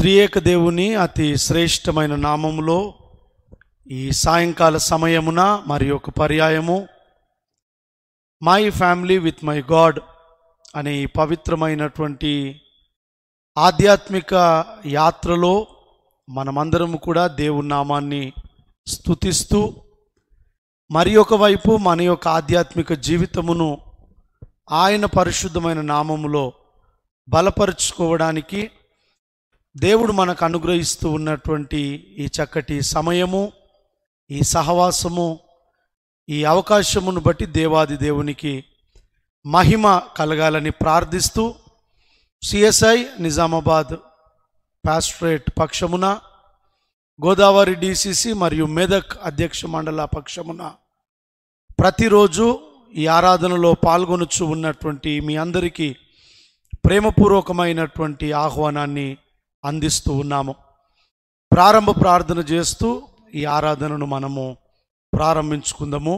త్రియేక దేవుని అతి శ్రేష్టమైన నామములో ఈ సాయంకాల సమయమున మరి ఒక పర్యాయము my family with my God అనే ఈ పవిత్రమైనటువంటి ఆధ్యాత్మిక యాత్రలో మనమందరము కూడా దేవుని నామాన్ని స్తుతిస్తూ మరి ఒకవైపు మన యొక్క ఆధ్యాత్మిక జీవితమును ఆయన పరిశుద్ధమైన నామములో బలపరుచుకోవడానికి దేవుడు మనకు అనుగ్రహిస్తూ ఉన్నటువంటి ఈ చక్కటి సమయము ఈ సహవాసము ఈ అవకాశమును బట్టి దేవాది దేవునికి మహిమ కలగాలని ప్రార్థిస్తూ సిఎస్ఐ నిజామాబాద్ పాస్ట్రేట్ పక్షమున గోదావరి డిసిసి మరియు మెదక్ అధ్యక్ష మండల పక్షమున ప్రతిరోజు ఈ ఆరాధనలో పాల్గొనుచు ఉన్నటువంటి మీ అందరికీ ప్రేమపూర్వకమైనటువంటి ఆహ్వానాన్ని అందిస్తూ ఉన్నాము ప్రారంభ ప్రార్థన చేస్తూ ఈ ఆరాధనను మనము ప్రారంభించుకుందాము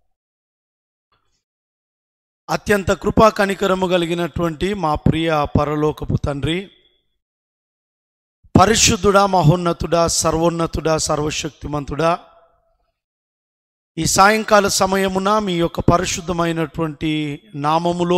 అత్యంత కృపా కనికరము కలిగినటువంటి మా ప్రియ పరలోకపు తండ్రి పరిశుద్ధుడా మహోన్నతుడా సర్వోన్నతుడా సర్వశక్తిమంతుడా ఈ సాయంకాల సమయమున మీ యొక్క పరిశుద్ధమైనటువంటి నామములో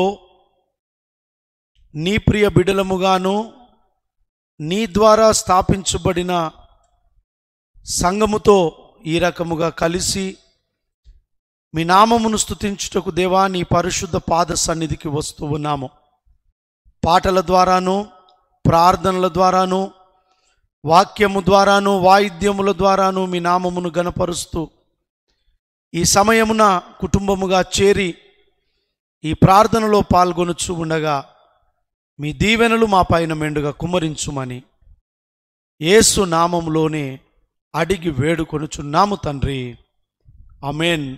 నీ ప్రియ బిడలముగాను నీ ద్వారా స్థాపించబడిన సంఘముతో ఈ రకముగా కలిసి మీ నామమును స్తుతించుటకు దేవా నీ పరిశుద్ధ పాద సన్నిధికి వస్తూ ఉన్నాము పాటల ద్వారాను ప్రార్థనల ద్వారాను వాక్యము ద్వారాను వాయిద్యముల ద్వారాను మీ నామమును గనపరుస్తూ ఈ సమయమున కుటుంబముగా చేరి ఈ ప్రార్థనలో పాల్గొనుచు ఉండగా మీ దీవెనలు మా పైన మెండుగా కుమ్మరించుమని యేసు నామములోనే అడిగి వేడుకొనుచున్నాము తండ్రి అమేన్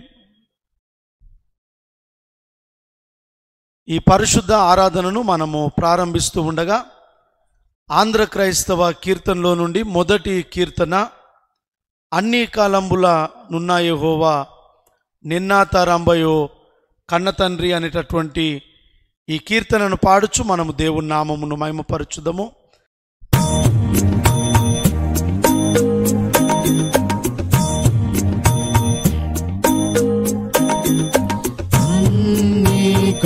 ఈ పరిశుద్ధ ఆరాధనను మనము ప్రారంభిస్తూ ఉండగా ఆంధ్ర క్రైస్తవ కీర్తనలో నుండి మొదటి కీర్తన అన్ని కాలంబుల నున్నాయహోవా నిన్నాతారంబయో కన్న తండ్రి అనేటటువంటి ఈ కీర్తనను పాడుచు మనము దేవుని నామమును మహిమపరచుదము అన్ని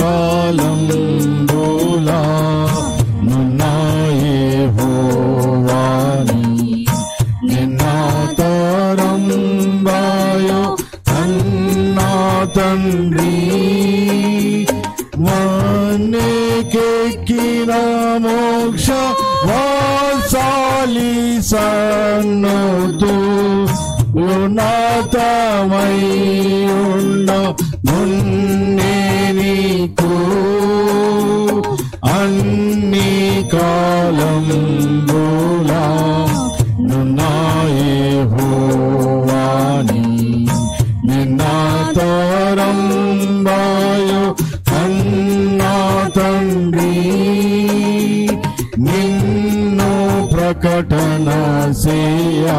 కాలంబులా నున్నాయే హోవాని నిన్నా తరంబాయో కన్నా తండ్రి వన్నెకెక్కిన మోక్ష వాసాలి సన్నతు ఉన్నతమై ఉన్న మున్నే నీకు అన్ని కాలం బోలా నున్నాయే హోవాని నిన్న తరం వాయో కన్నా తండ్రి నిన్ను ప్రకటన సేయా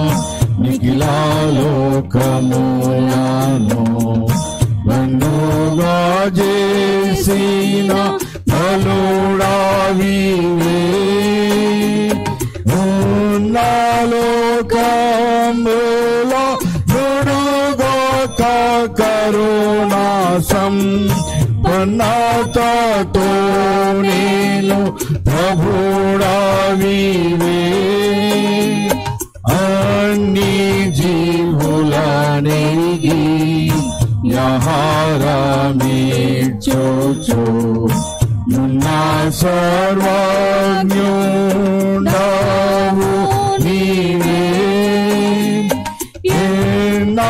నిఖిలాలోకములను బండుగా చేసిన బలుడావివే నాలోకములో దుడుగోక కరుణాసం పన్నాతతో నేను ప్రభుడావివే అన్ని జీవులనేగి యహారమీచోచో నా సర్వజ్ఞుండవు నీవే నా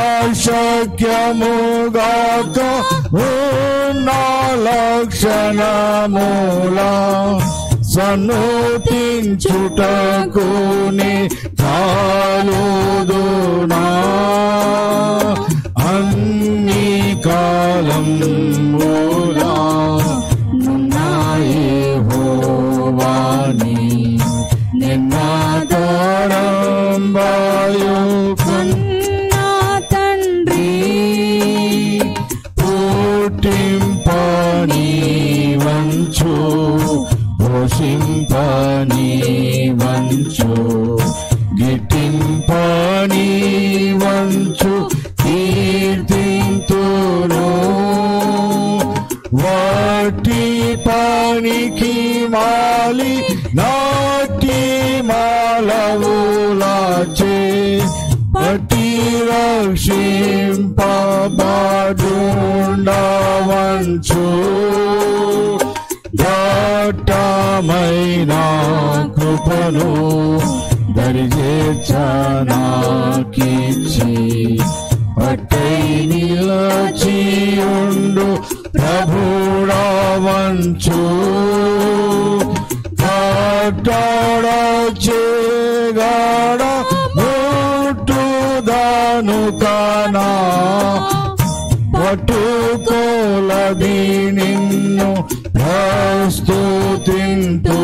శక్యముగాక ఓ నా లక్షణమూలా సన్నుతించుటకుని చాలుదునా అన్ని కాలం మూలా నున్నాయే హోవాని నిన్న తరంబాయో కన్నా తండ్రి పుట్టింపని వంచు పోషింపని వన్ వంచు గిట్టింపని వంచు కీర్తింతును వాటి పనికి మాలి నాటి మాలవులాచే పట్టి రక్షింపబాడుండవంచు ఘట్టమైన కృపను దరిచేర్చనాకిచ్చి పట్టై నిలచి ఉండు ప్రభుడవంచు కట్టడ చేగాడ ముట్టుదాను కానా పట్టుకోలది నిన్ను ప్రస్తుతింటూ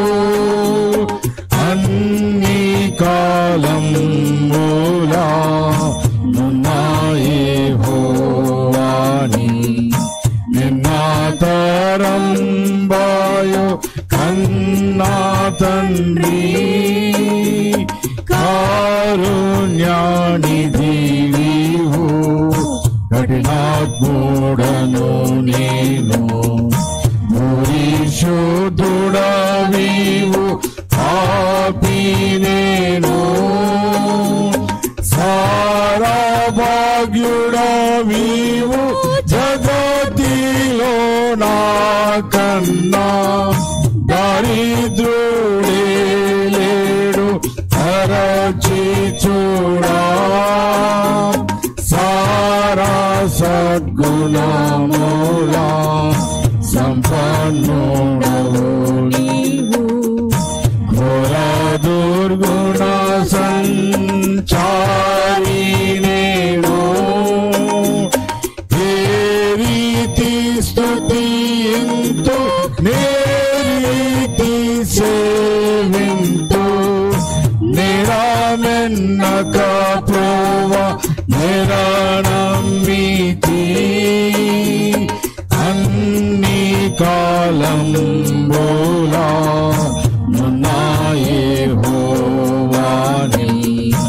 అన్ని కాలం మూలా నున్నాయి హోవాని నిన్న తరం బాయో కన్నా తండ్రి కారుణ్యానిధి నీవు కఠినాత్ముడను నేను భూరిశుద్ధుడవీవు పాపి నేను సారా భాగ్యుడవీవు జగతిలో నా కన్నా దరిద్రుడే లేడు తరచి చూడా సారా సద్గుణములా సంపన్నుడవు నీవు ఘోర దుర్గుణ సంచారి నేను ఏ రీతి స్తుతింతు నే రీతి సేవింతు నిరామెన్నక ప్రోవ నిరానమ్మితి అన్ని కాలం బోలా నున్నాయే హోవాని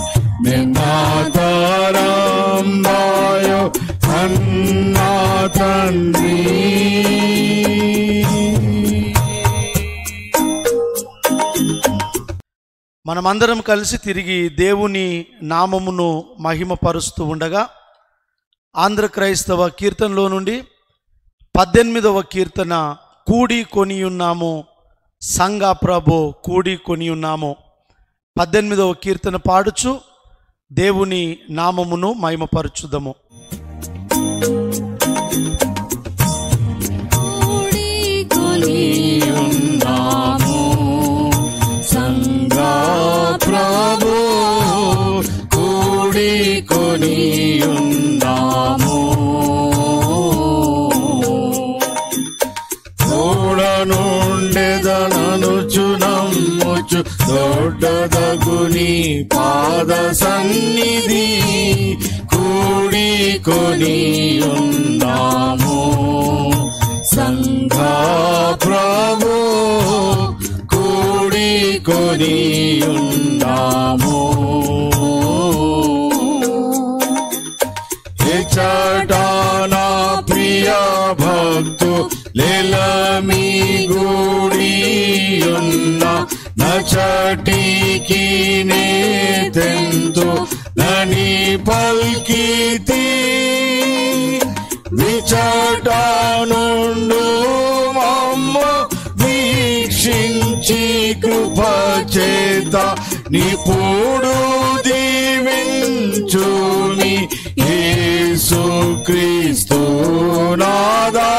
నిన్నాతరంబాయో అన్నా తండ్రి మనమందరం కలిసి తిరిగి దేవుని నామమును మహిమపరుస్తూ ఉండగా ఆంధ్ర క్రైస్తవ కీర్తనలో నుండి పద్దెనిమిదవ కీర్తన కూడి కొని ఉన్నాము సంఘ ప్రభు కూడి కొని ఉన్నాము పద్దెనిమిదవ కీర్తన పాడుచు దేవుని నామమును మహిమపరచుదము కూడి కొని ఉన్నాము సంగా ప్రభు కూడి కొని ఉన్నాము తోడనుండెదననుచు నమ్ముచు దొడ్డదగుని పాద సన్నిధి కూడి కొని ఉన్నాము సంఘ ప్రభు కూడి కొని ఉన్నాము ఎచటానా ప్రియ భక్తు లేలమి గూడి ఉన్న నచటికి నే తెంతు నని పల్కితి విచటానుండు మమ్మ వీక్షించి కృప చేత నిపుడు దీవించుని యేసు క్రీస్తు నాదా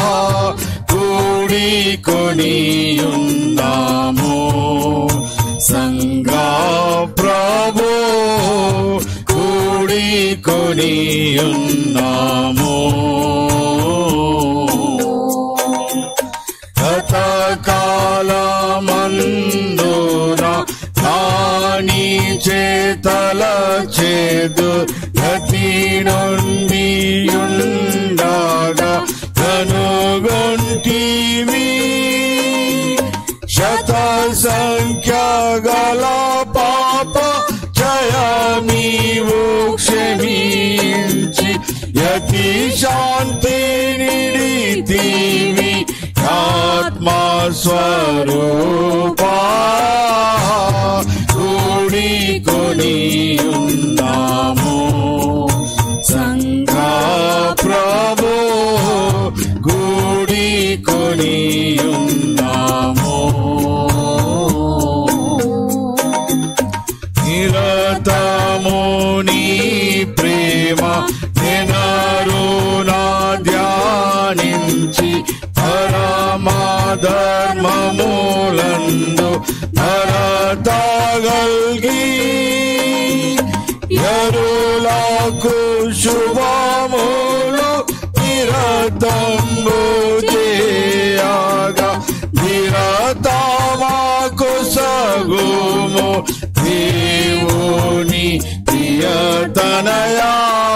కూడి కొని ఉన్నాము సంగా ప్రభు కూడి కొని ఉన్నాము గతకాలమందున కాని చేతల చేదు గతి నుండి ఉండగా కనుగొంటివి శత సంఖ్యగల పాప జయమీవు క్షమించి యతి శాంతి నిడితివి ఆత్మా స్వరూపా కూడి కొని ఉన్నాము సంఘ ప్రభు కూడి కొని ఉన్నాము నిరతము నీ ప్రేమ నినరునా ధ్యానించి పరమాధర్మములందు నరతగల్గి ఎరులకు శుభములు నిరతంబు చేయగా నిరతమాకు సగుము దేవుని ప్రియతనయా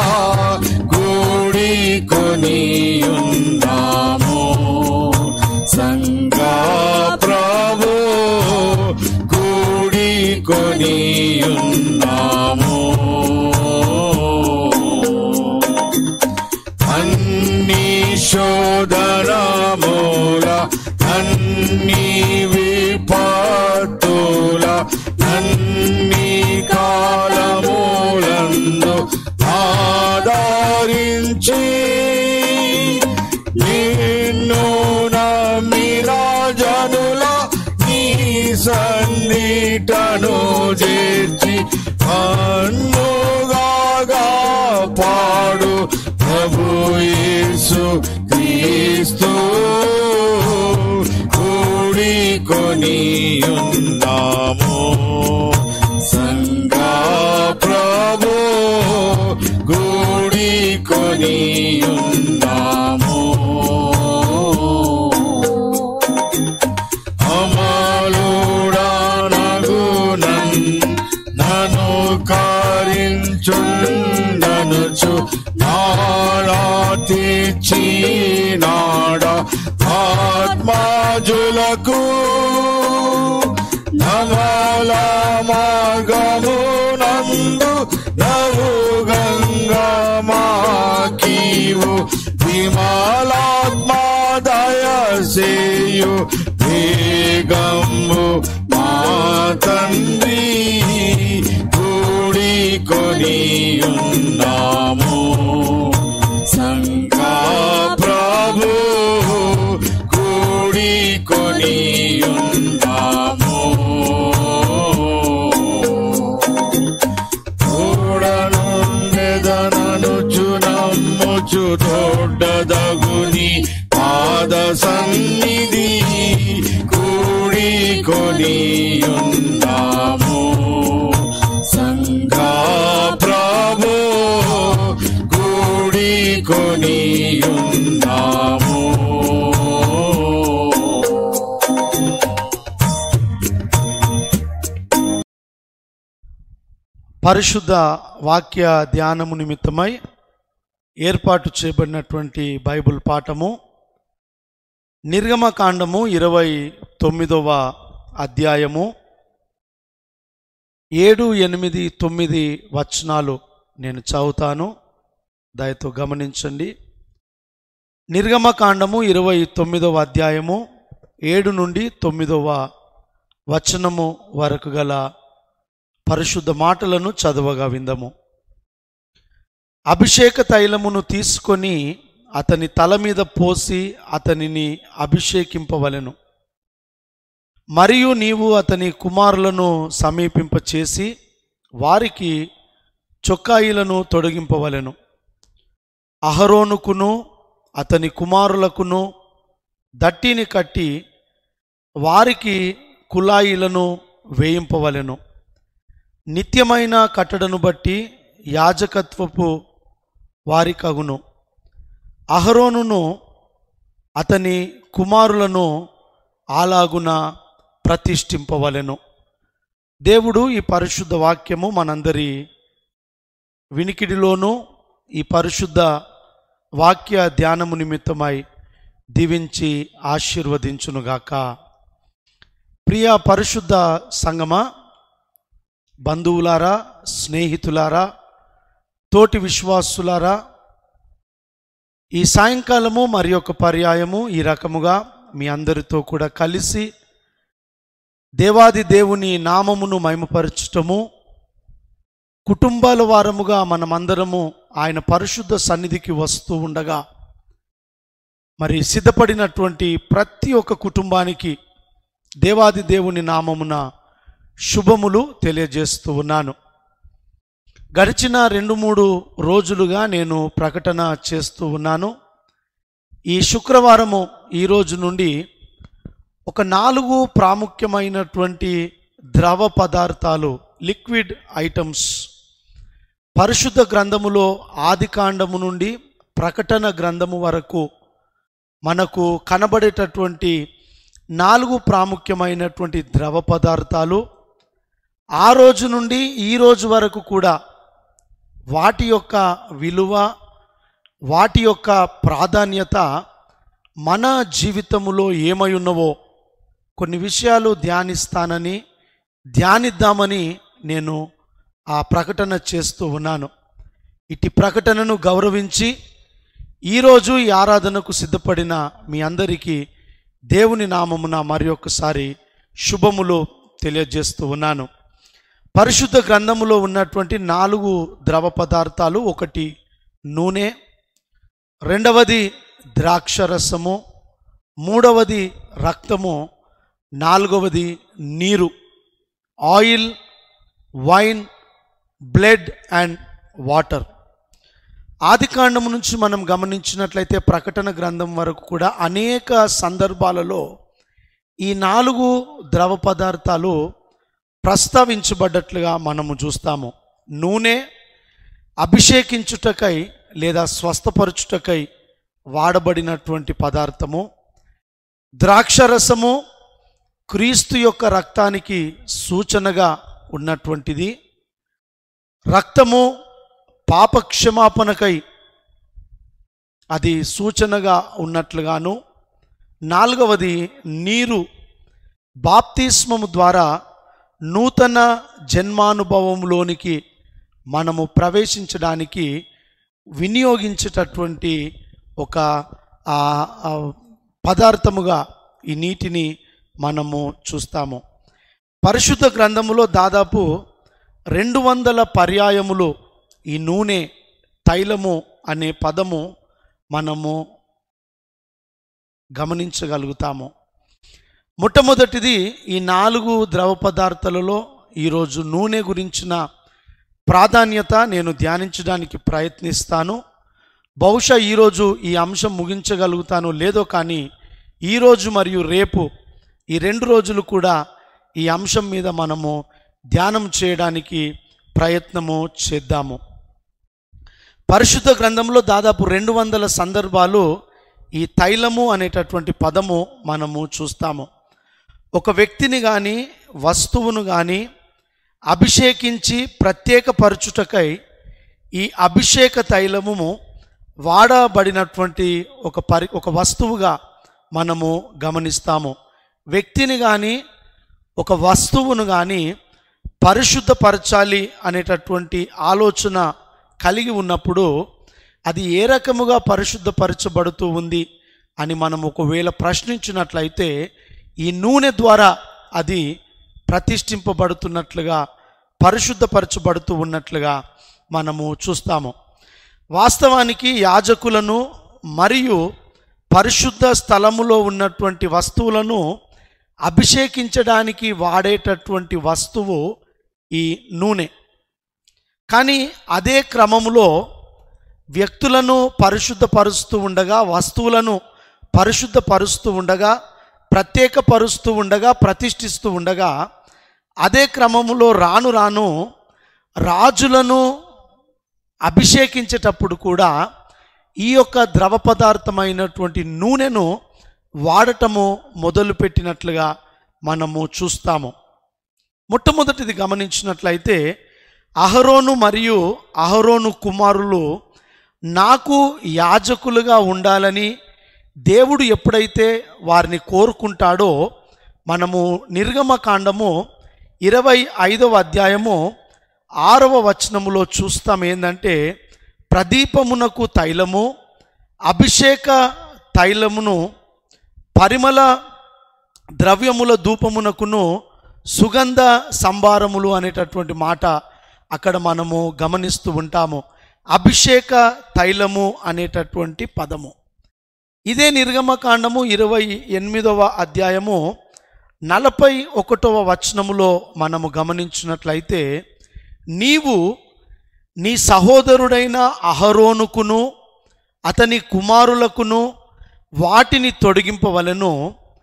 కూడి కొని ఉన్నాము సంగ ప్రభు కూడి కొని ఉన్నాము అన్ని శోధనముల అన్ని విపత్తుల అన్ని కాలములందు ఆదరించి నిన్ను నమ్మిన జనుల నీ సన్నిటను చేర్చి అన్నుగా పాడు ప్రభు యేసు క్రీస్తు కూడి కొని ఉన్నాము సంగ ప్రభు కూడి కొని ఉన్నాము అమలుడానగునన్ నను కారించుండనుచు నాడాతిచ్చి నాడ ఆత్మాజులకు నమల మార్గమునందు నవు గంగమాకీవు విమలాత్మా దయసేయు వేగము మా తండ్రి కూడి కొని ఉన్నాము సంఘ ప్రభు కూడి కొని ఉన్నాము చూడనుండెదననుచు నమ్ముచు దొడ్డదగుని పాద సన్నిధి కూడి కొని ఉన్నాము సంఘ ప్రభు కూడి కొని ఉన్నాము పరిశుద్ధ వాక్య ధ్యానము నిమిత్తమై ఏర్పాటు చేయబడినటువంటి బైబిల్ పాఠము నిర్గమకాండము ఇరవై తొమ్మిదవ అధ్యాయము ఏడు ఎనిమిది తొమ్మిది వచనాలు నేను చదువుతాను దయతో గమనించండి నిర్గమకాండము ఇరవై తొమ్మిదవ అధ్యాయము ఏడు నుండి తొమ్మిదవ వచనము వరకు గల పరిశుద్ధ మాటలను చదవగా విందము అభిషేక తైలమును తీసుకొని అతని తల మీద పోసి అతనిని అభిషేకింపవలెను మరియు నీవు అతని కుమారులను సమీపింపచేసి వారికి చొక్కాయిలను తొలగింపవలెను అహరోనుకును అతని కుమారులకును దట్టిని కట్టి వారికి కులాయిలను వేయింపవలెను నిత్యమైన కట్టడను బట్టి యాజకత్వపు వారికగును అహరోనును అతని కుమారులను అలాగున ప్రతిష్ఠింపవలెను దేవుడు ఈ పరిశుద్ధ వాక్యము మనందరి వినికిడిలోనూ ఈ పరిశుద్ధ వాక్య ధ్యానము నిమిత్తమై దీవించి ఆశీర్వదించునుగాక ప్రియ పరిశుద్ధ సంగమా బంధువులారా స్నేహితులారా తోటి విశ్వాసులారా ఈ సాయంకాలము మరి ఒక పర్యాయము ఈ రకముగా మీ అందరితో కూడా కలిసి దేవాది దేవుని నామమును మహిమపరచటము కుటుంబాల వారముగా మనమందరము ఆయన పరిశుద్ధ సన్నిధికి వస్తూ ఉండగా మరి సిద్ధపడినటువంటి ప్రతి ఒక్క కుటుంబానికి దేవాది దేవుని నామమున శుభములు తెలియజేస్తూ ఉన్నాను గడిచిన రెండు మూడు రోజులుగా నేను ప్రకటన చేస్తూ ఉన్నాను ఈ శుక్రవారము ఈ రోజు నుండి ఒక నాలుగు ప్రాముఖ్యమైనటువంటి ద్రవ పదార్థాలు లిక్విడ్ ఐటమ్స్ పరిశుద్ధ గ్రంథములో ఆది కాండము నుండి ప్రకటన గ్రంథము వరకు మనకు కనబడేటటువంటి నాలుగు ప్రాముఖ్యమైనటువంటి ద్రవ పదార్థాలు ఆ రోజు నుండి ఈ రోజు వరకు కూడా వాటి యొక్క విలువ వాటి యొక్క ప్రాధాన్యత మన జీవితములో ఏమై ఉన్నవో కొన్ని విషయాలు ధ్యానిస్తానని ధ్యానిద్దామని నేను ఆ ప్రకటన చేస్తూ ఉన్నాను ఇటు ప్రకటనను గౌరవించి ఈరోజు ఈ ఆరాధనకు సిద్ధపడిన మీ అందరికీ దేవుని నామమున మరి ఒక్కసారి శుభములు తెలియజేస్తూ ఉన్నాను పరిశుద్ధ గ్రంథములో ఉన్నటువంటి నాలుగు ద్రవ పదార్థాలు ఒకటి నూనె రెండవది ద్రాక్షరసము మూడవది రక్తము నాలుగవది నీరు oil wine blood and water ఆది కాండము నుంచి మనం గమనించినట్లయితే ప్రకటన గ్రంథం వరకు కూడా అనేక సందర్భాలలో ఈ నాలుగు ద్రవ పదార్థాలు ప్రస్తావించబడ్డట్లుగా మనము చూస్తాము నూనె అభిషేకించుటకై లేదా స్వస్థపరచుటకై వాడబడినటువంటి పదార్థము ద్రాక్షరసము క్రీస్తు యొక్క రక్తానికి సూచనగా ఉన్నటువంటిది రక్తము పాపక్షమాపణకై అది సూచనగా ఉన్నట్లుగాను నాలుగవది నీరు బాప్తిస్మము ద్వారా నూతన జన్మానుభవంలోనికి మనము ప్రవేశించడానికి వినియోగించేటటువంటి ఒక ఆ, ఆ, పదార్థముగా ఈ నీటిని మనము చూస్తాము పరిశుద్ధ గ్రంథములో దాదాపు రెండు వందల పర్యాయములు ఈ నూనె తైలము అనే పదము మనము గమనించగలుగుతాము మొట్టమొదటిది ఈ నాలుగు ద్రవ పదార్థాలలో ఈరోజు నూనె గురించిన ప్రాధాన్యత నేను ధ్యానించడానికి ప్రయత్నిస్తాను బహుశా ఈరోజు ఈ అంశం ముగించగలుగుతానో లేదో కానీ ఈరోజు మరియు రేపు ఈ రెండు రోజులు కూడా ఈ అంశం మీద మనము ధ్యానం చేయడానికి ప్రయత్నము చేద్దాము పరిశుద్ధ గ్రంథంలో దాదాపు రెండు వందల సందర్భాలు ఈ తైలము అనేటటువంటి పదము మనము చూస్తాము ఒక వ్యక్తిని కానీ వస్తువును కానీ అభిషేకించి ప్రత్యేకపరచుటకై ఈ అభిషేక తైలము వాడబడినటువంటి ఒక పరి ఒక వస్తువుగా మనము గమనిస్తాము వ్యక్తిని కానీ ఒక వస్తువును కానీ పరిశుద్ధపరచాలి అనేటటువంటి ఆలోచన కలిగి ఉన్నప్పుడు అది ఏ రకముగా పరిశుద్ధపరచబడుతూ ఉంది అని మనం ఒకవేళ ప్రశ్నించినట్లయితే ఈ నూనె ద్వారా అది ప్రతిష్ఠింపబడుతున్నట్లుగా పరిశుద్ధపరచబడుతూ ఉన్నట్లుగా మనము చూస్తాము వాస్తవానికి యాజకులను మరియు పరిశుద్ధ స్థలములో ఉన్నటువంటి వస్తువులను అభిషేకించడానికి వాడేటటువంటి వస్తువు ఈ నూనె కానీ అదే క్రమములో వ్యక్తులను పరిశుద్ధపరుస్తూ ఉండగా వస్తువులను పరిశుద్ధపరుస్తూ ఉండగా ప్రత్యేకపరుస్తూ ఉండగా ప్రతిష్ఠిస్తూ ఉండగా అదే క్రమములో రాను రాను రాజులను అభిషేకించేటప్పుడు కూడా ఈ యొక్క ద్రవ పదార్థమైనటువంటి నూనెను వాడటము మొదలుపెట్టినట్లుగా మనము చూస్తాము మొట్టమొదటిది గమనించినట్లయితే అహరోను మరియు అహరోను కుమారులు నాకు యాజకులుగా ఉండాలని దేవుడు ఎప్పుడైతే వారిని కోరుకుంటాడో మనము నిర్గమకాండము ఇరవై ఐదవ అధ్యాయము ఆరవ వచనములో చూస్తాం ఏంటంటే ప్రదీపమునకు తైలము అభిషేక తైలమును పరిమళ ద్రవ్యముల ధూపమునకును సుగంధ సంభారములు అనేటటువంటి మాట అక్కడ మనము గమనిస్తూ ఉంటాము అభిషేక తైలము అనేటటువంటి పదము ఇదే నిర్గమకాండము ఇరవై ఎనిమిదవ అధ్యాయము నలభై ఒకటవ వచనములో మనము గమనించినట్లయితే నీవు నీ సహోదరుడైన అహరోనుకును అతని కుమారులకును వాటిని తొడిగింపవలను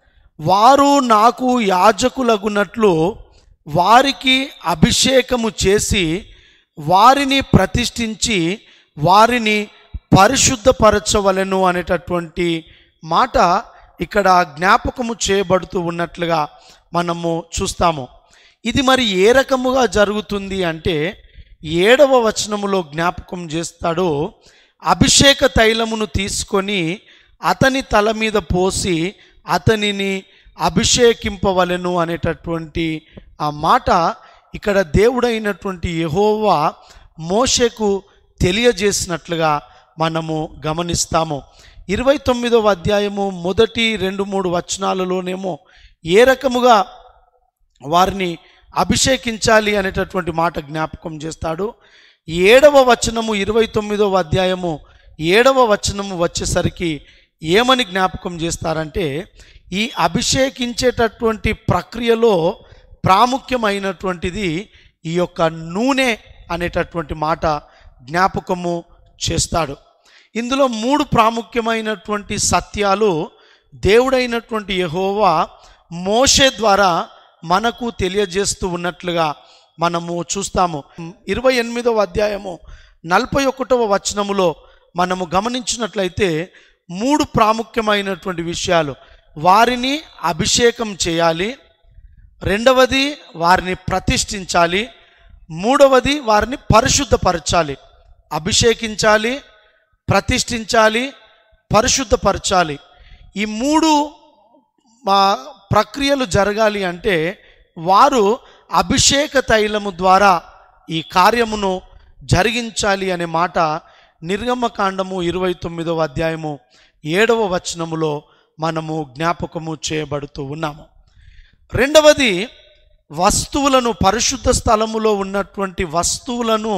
వారు నాకు యాజకులగునట్లు వారికి అభిషేకము చేసి వారిని ప్రతిష్ఠించి వారిని పరిశుద్ధపరచవలెను అనేటటువంటి మాట ఇక్కడ జ్ఞాపకము చేయబడుతూ ఉన్నట్లుగా మనము చూస్తాము ఇది మరి ఏ రకముగా జరుగుతుంది అంటే ఏడవ వచనములో జ్ఞాపకం చేస్తాడు అభిషేక తైలమును తీసుకొని అతని తల మీద పోసి అతనిని అభిషేకింపవలెను అనేటటువంటి ఆ మాట ఇక్కడ దేవుడైనటువంటి యెహోవా మోషేకు తెలియజేసినట్లుగా మనము గమనిస్తాము ఇరవై తొమ్మిదవ అధ్యాయము మొదటి రెండు మూడు వచనాలలోనేమో ఏ రకముగా వారిని అభిషేకించాలి అనేటటువంటి మాట జ్ఞాపకం చేస్తాడు ఏడవ వచనము ఇరవై తొమ్మిదవ అధ్యాయము ఏడవ వచనము వచ్చేసరికి ఏమని జ్ఞాపకం చేస్తారంటే ఈ అభిషేకించేటటువంటి ప్రక్రియలో ప్రాముఖ్యమైనటువంటిది ఈ యొక్క నూనె అనేటటువంటి మాట జ్ఞాపకము చేస్తాడు ఇందులో మూడు ప్రాముఖ్యమైనటువంటి సత్యాలు దేవుడైనటువంటి యెహోవా మోషే ద్వారా మనకు తెలియజేస్తూ ఉన్నట్లుగా మనము చూస్తాము ఇరవై ఎనిమిదవ అధ్యాయము నలభై ఒకటవ వచనములో మనము గమనించినట్లయితే మూడు ప్రాముఖ్యమైనటువంటి విషయాలు వారిని అభిషేకం చేయాలి రెండవది వారిని ప్రతిష్ఠించాలి మూడవది వారిని పరిశుద్ధపరచాలి అభిషేకించాలి ప్రతిష్ఠించాలి పరిశుద్ధపరచాలి ఈ మూడు మా ప్రక్రియలు జరగాలి అంటే వారు అభిషేక తైలము ద్వారా ఈ కార్యమును జరిగించాలి అనే మాట నిర్గమకాండము ఇరవై తొమ్మిదవ అధ్యాయము ఏడవ వచనములో మనము జ్ఞాపకము చేయబడుతూ ఉన్నాము రెండవది వస్తువులను పరిశుద్ధ స్థలములో ఉన్నటువంటి వస్తువులను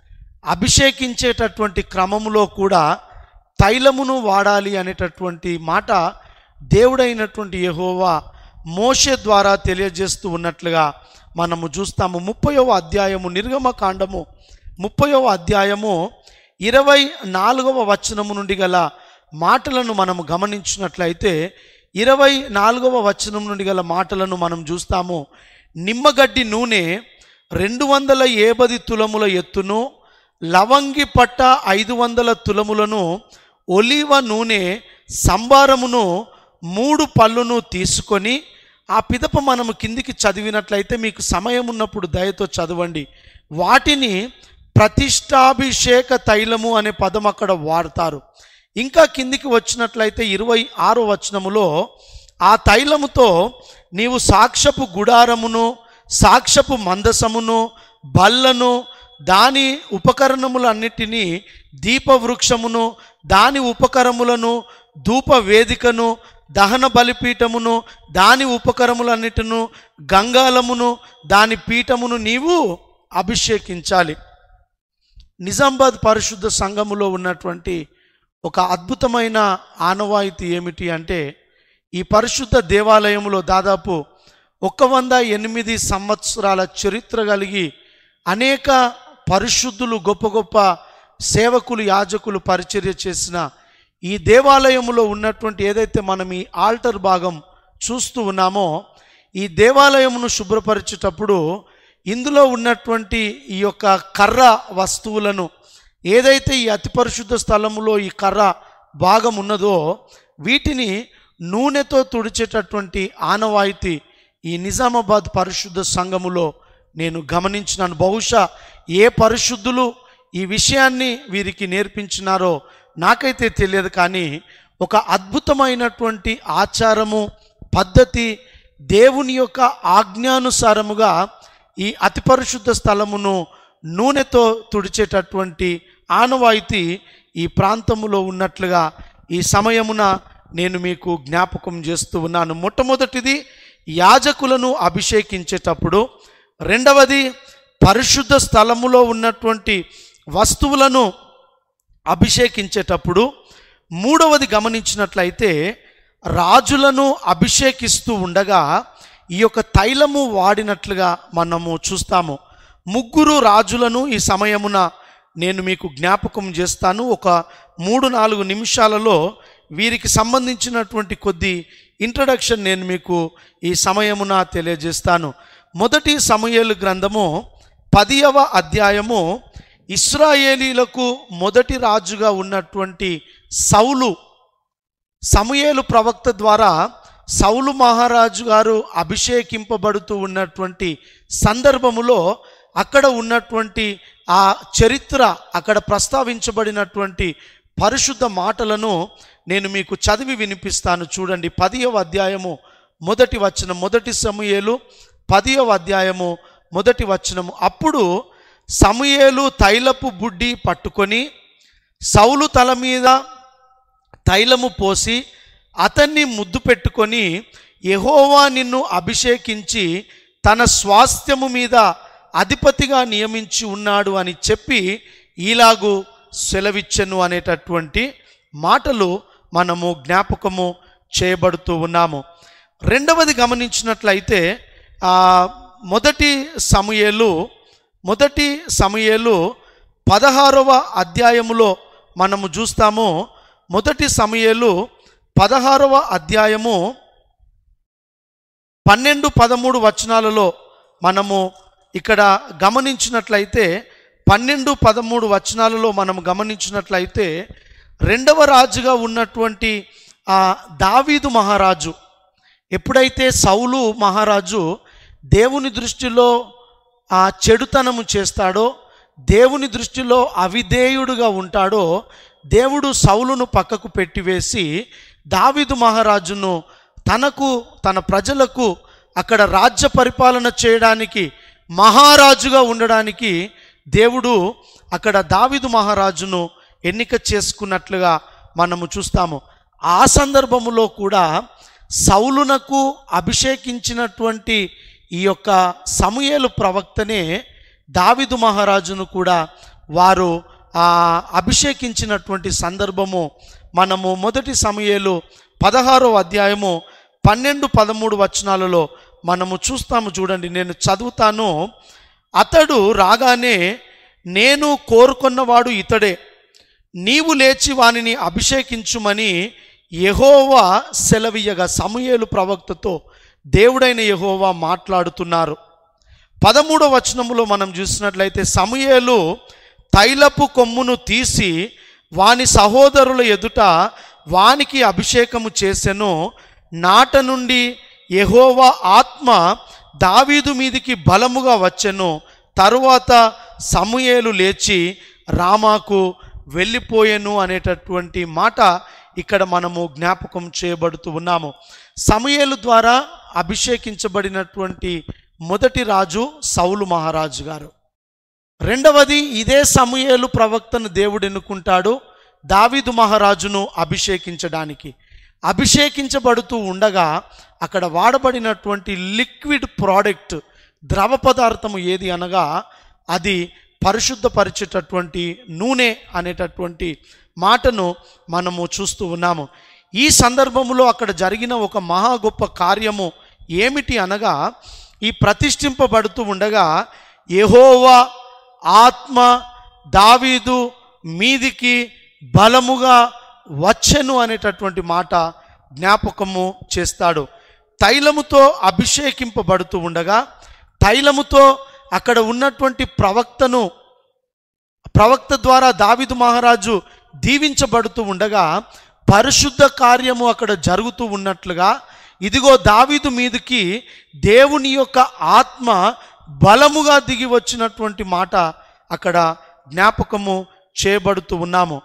అభిషేకించేటటువంటి క్రమములో కూడా తైలమును వాడాలి అనేటటువంటి మాట దేవుడైనటువంటి యెహోవా మోషే ద్వారా తెలియజేస్తూ ఉన్నట్లుగా మనము చూస్తాము ముప్పయవ అధ్యాయము నిర్గమకాండము ముప్పయవ అధ్యాయము ఇరవై నాలుగవ వచనము నుండి గల మాటలను మనము గమనించినట్లయితే ఇరవై నాలుగవ వచనం నుండి గల మాటలను మనం చూస్తాము నిమ్మగడ్డి నూనె రెండు వందల ఏబది తులముల ఎత్తును లవంగి పట్ట ఐదు వందల తులములను ఒలివ నూనె సంబారమును మూడు పళ్ళును తీసుకొని ఆ పిదప మనము కిందికి చదివినట్లయితే మీకు సమయం ఉన్నప్పుడు దయతో చదవండి వాటిని ప్రతిష్టాభిషేక తైలము అనే పదం అక్కడ వాడతారు ఇంకా కిందికి వచ్చినట్లయితే ఇరవై ఆరో వచనములో ఆ తైలముతో నీవు సాక్ష్యపు గుడారమును సాక్ష్యపు మందసమును బల్లను దాని ఉపకరణములన్నిటినీ దీపవృక్షమును దాని ఉపకరములను ధూప వేదికను దహన బలిపీఠమును దాని ఉపకరములన్నిటిను గంగాలమును దాని పీఠమును నీవు అభిషేకించాలి నిజామాబాద్ పరిశుద్ధ సంఘములో ఉన్నటువంటి ఒక అద్భుతమైన ఆనవాయితీ ఏమిటి అంటే ఈ పరిశుద్ధ దేవాలయంలో దాదాపు ఒక వంద ఎనిమిది సంవత్సరాల చరిత్ర కలిగి అనేక పరిశుద్ధులు గొప్ప గొప్ప సేవకులు యాజకులు పరిచర్య చేసిన ఈ దేవాలయములో ఉన్నటువంటి ఏదైతే మనం ఈ ఆల్టర్ భాగం చూస్తూ ఉన్నామో ఈ దేవాలయమును శుభ్రపరిచేటప్పుడు ఇందులో ఉన్నటువంటి ఈ యొక్క కర్ర వస్తువులను ఏదైతే ఈ అతి పరిశుద్ధ స్థలములో ఈ కర్ర భాగం ఉన్నదో వీటిని నూనెతో తుడిచేటటువంటి ఆనవాయితీ ఈ నిజామాబాద్ పరిశుద్ధ సంఘములో నేను గమనించినాను బహుశా ఏ పరిశుద్ధులు ఈ విషయాన్ని వీరికి నేర్పించినారో నాకైతే తెలియదు కానీ ఒక అద్భుతమైనటువంటి ఆచారము పద్ధతి దేవుని యొక్క ఆజ్ఞానుసారముగా ఈ అతి పరిశుద్ధ స్థలమును నూనెతో తుడిచేటటువంటి ఆనవాయితీ ఈ ప్రాంతములో ఉన్నట్లుగా ఈ సమయమున నేను మీకు జ్ఞాపకం చేస్తూ ఉన్నాను మొట్టమొదటిది యాజకులను అభిషేకించేటప్పుడు రెండవది పరిశుద్ధ స్థలములో ఉన్నటువంటి వస్తువులను అభిషేకించేటప్పుడు మూడవది గమనించినట్లయితే రాజులను అభిషేకిస్తూ ఉండగా ఈ యొక్క తైలము వాడినట్లుగా మనము చూస్తాము ముగ్గురు రాజులను ఈ సమయమున నేను మీకు జ్ఞాపకం చేస్తాను ఒక మూడు నాలుగు నిమిషాలలో వీరికి సంబంధించినటువంటి కొద్ది ఇంట్రడక్షన్ నేను మీకు ఈ సమయమున తెలియజేస్తాను మొదటి సమయలు గ్రంథము పదియవ అధ్యాయము ఇస్రాయేలీలకు మొదటి రాజుగా ఉన్నటువంటి సౌలు సమూయేలు ప్రవక్త ద్వారా సౌలు మహారాజు గారు అభిషేకింపబడుతూ ఉన్నటువంటి సందర్భములో అక్కడ ఉన్నటువంటి ఆ చరిత్ర అక్కడ ప్రస్తావించబడినటువంటి పరిశుద్ధ మాటలను నేను మీకు చదివి వినిపిస్తాను చూడండి పదియవ అధ్యాయము మొదటి వచనం మొదటి సమూయేలు పదియవ అధ్యాయము మొదటి వచనము అప్పుడు సమూయేలు తైలపు బుడ్డి పట్టుకొని సౌలు తల మీద తైలము పోసి అతన్ని ముద్దు పెట్టుకొని యెహోవా నిన్ను అభిషేకించి తన స్వాస్థ్యము మీద అధిపతిగా నియమించి ఉన్నాడు అని చెప్పి ఈలాగు సెలవిచ్చెను అనేటటువంటి మాటలు మనము జ్ఞాపకము చేయబడుతూ ఉన్నాము రెండవది గమనించినట్లయితే ఆ మొదటి సమయలు మొదటి సమయలు పదహారవ అధ్యాయములో మనము చూస్తాము మొదటి సమయలు పదహారవ అధ్యాయము పన్నెండు పదమూడు వచనాలలో మనము ఇక్కడ గమనించినట్లయితే పన్నెండు పదమూడు వచనాలలో మనం గమనించినట్లయితే రెండవ రాజుగా ఉన్నటువంటి ఆ దావీదు మహారాజు ఎప్పుడైతే సౌలు మహారాజు దేవుని దృష్టిలో ఆ చెడుతనము చేస్తాడో దేవుని దృష్టిలో అవిధేయుడుగా ఉంటాడో దేవుడు సౌలును పక్కకు పెట్టివేసి దావీదు మహారాజును తనకు తన ప్రజలకు అక్కడ రాజ్య పరిపాలన చేయడానికి మహారాజుగా ఉండడానికి దేవుడు అక్కడ దావీదు మహారాజును ఎన్నిక చేసుకున్నట్లుగా మనము చూస్తాము ఆ సందర్భములో కూడా సౌలునకు అభిషేకించినటువంటి ఈ యొక్క సమూయేలు ప్రవక్తనే దావిదు మహారాజును కూడా వారు ఆ అభిషేకించినటువంటి సందర్భము మనము మొదటి సమూయేలు పదహారో అధ్యాయము పన్నెండు పదమూడు వచనాలలో మనము చూస్తాము చూడండి నేను చదువుతాను అతడు రాగానే నేను కోరుకున్నవాడు ఇతడే నీవు లేచి వానిని అభిషేకించుమని యెహోవా సెలవీయగా సమూయేలు ప్రవక్తతో దేవుడైన యెహోవా మాట్లాడుతున్నారు పదమూడవ వచనములో మనం చూసినట్లయితే సమూయేలు తైలపు కొమ్మును తీసి వాని సహోదరుల ఎదుట వానికి అభిషేకము చేసెను నాట నుండి యెహోవా ఆత్మ దావీదు మీదికి బలముగా వచ్చెను తరువాత సమూయేలు లేచి రామాకు వెళ్ళిపోయెను అనేటటువంటి మాట ఇక్కడ మనము జ్ఞాపకం చేయబడుతూ ఉన్నాము సమూయేలు ద్వారా అభిషేకించబడినటువంటి మొదటి రాజు సౌలు మహారాజు గారు రెండవది ఇదే సమూయేలు ప్రవక్తను దేవుడు ఎన్నుకుంటాడు దావీదు మహారాజును అభిషేకించడానికి అభిషేకించబడుతూ ఉండగా అక్కడ వాడబడినటువంటి లిక్విడ్ ప్రోడక్ట్ ద్రవ పదార్థము ఏది అనగా అది పరిశుద్ధపరిచేటటువంటి నూనె అనేటటువంటి మాటను మనము చూస్తూ ఉన్నాము ఈ సందర్భంలో అక్కడ జరిగిన ఒక మహా గొప్ప కార్యము ఏమిటి అనగా ఈ ప్రతిష్ఠింపబడుతూ ఉండగా యెహోవా ఆత్మ దావీదు మీదికి బలముగా వచ్చెను అనేటటువంటి మాట జ్ఞాపకము చేస్తాడు తైలముతో అభిషేకింపబడుతూ ఉండగా తైలముతో అక్కడ ఉన్నటువంటి ప్రవక్తను ప్రవక్త ద్వారా దావిదు మహారాజు దీవించబడుతూ ఉండగా పరిశుద్ధ కార్యము అక్కడ జరుగుతూ ఉన్నట్లుగా ఇదిగో దావీదు మీదకి దేవుని యొక్క ఆత్మ బలముగా దిగి వచ్చినటువంటి మాట అక్కడ జ్ఞాపకము చేయబడుతూ ఉన్నాము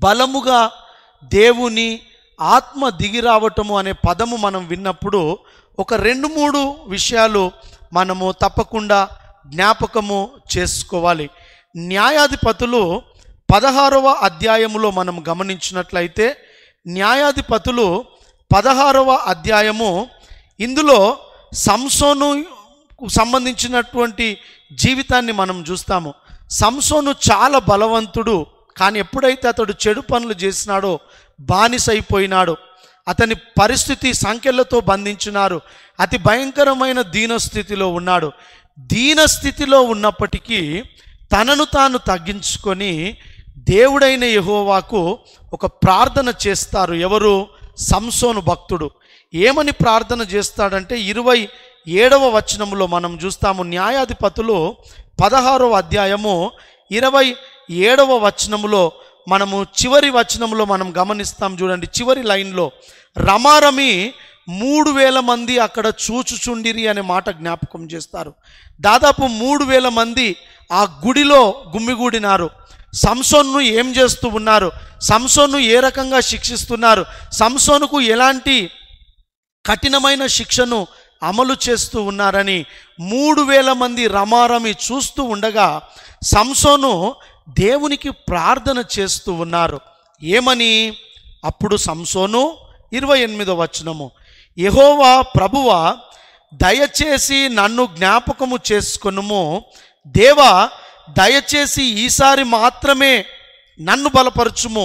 బలముగా దేవుని ఆత్మ దిగి రావటము అనే పదము మనం విన్నప్పుడు ఒక రెండు మూడు విషయాలు మనము తప్పకుండా జ్ఞాపకము చేసుకోవాలి న్యాయాధిపతులు పదహారవ అధ్యాయములో మనం గమనించినట్లయితే న్యాయాధిపతులు పదహారవ అధ్యాయము ఇందులో సంసోను సంబంధించినటువంటి జీవితాన్ని మనం చూస్తాము సంసోను చాలా బలవంతుడు కానీ ఎప్పుడైతే అతడు చెడు పనులు చేసినాడో బానిసైపోయినాడు అతని పరిస్థితి సంఖ్యలతో బంధించినారు అతి భయంకరమైన దీనస్థితిలో ఉన్నాడు దీనస్థితిలో ఉన్నప్పటికీ తనను తాను తగ్గించుకొని దేవుడైన యెహోవాకు ఒక ప్రార్థన చేస్తారు ఎవరు సంసోను భక్తుడు ఏమని ప్రార్థన చేస్తాడంటే ఇరవై ఏడవ వచనములో మనం చూస్తాము న్యాయాధిపతులు పదహారవ అధ్యాయము ఇరవై ఏడవ వచనములో మనము చివరి వచనంలో మనం గమనిస్తాం చూడండి చివరి లైన్లో రమారమి మూడు వేల మంది అక్కడ చూచుచుండిరి అనే మాట జ్ఞాపకం చేస్తారు దాదాపు మూడు వేల మంది ఆ గుడిలో గుమ్మిగూడినారు సంసోన్ను ఏం చేస్తూ ఉన్నారు సంసోన్ను ఏ రకంగా శిక్షిస్తున్నారు సంసోనుకు ఎలాంటి కఠినమైన శిక్షను అమలు చేస్తూ ఉన్నారని మూడు వేల మంది రమారమి చూస్తూ ఉండగా సంసోను దేవునికి ప్రార్థన చేస్తూ ఉన్నారు ఏమని అప్పుడు సంసోను ఇరవై ఎనిమిదో వచనము యహోవా ప్రభువా దయచేసి నన్ను జ్ఞాపకము చేసుకొనుము దేవా దయచేసి ఈసారి మాత్రమే నన్ను బలపరచుము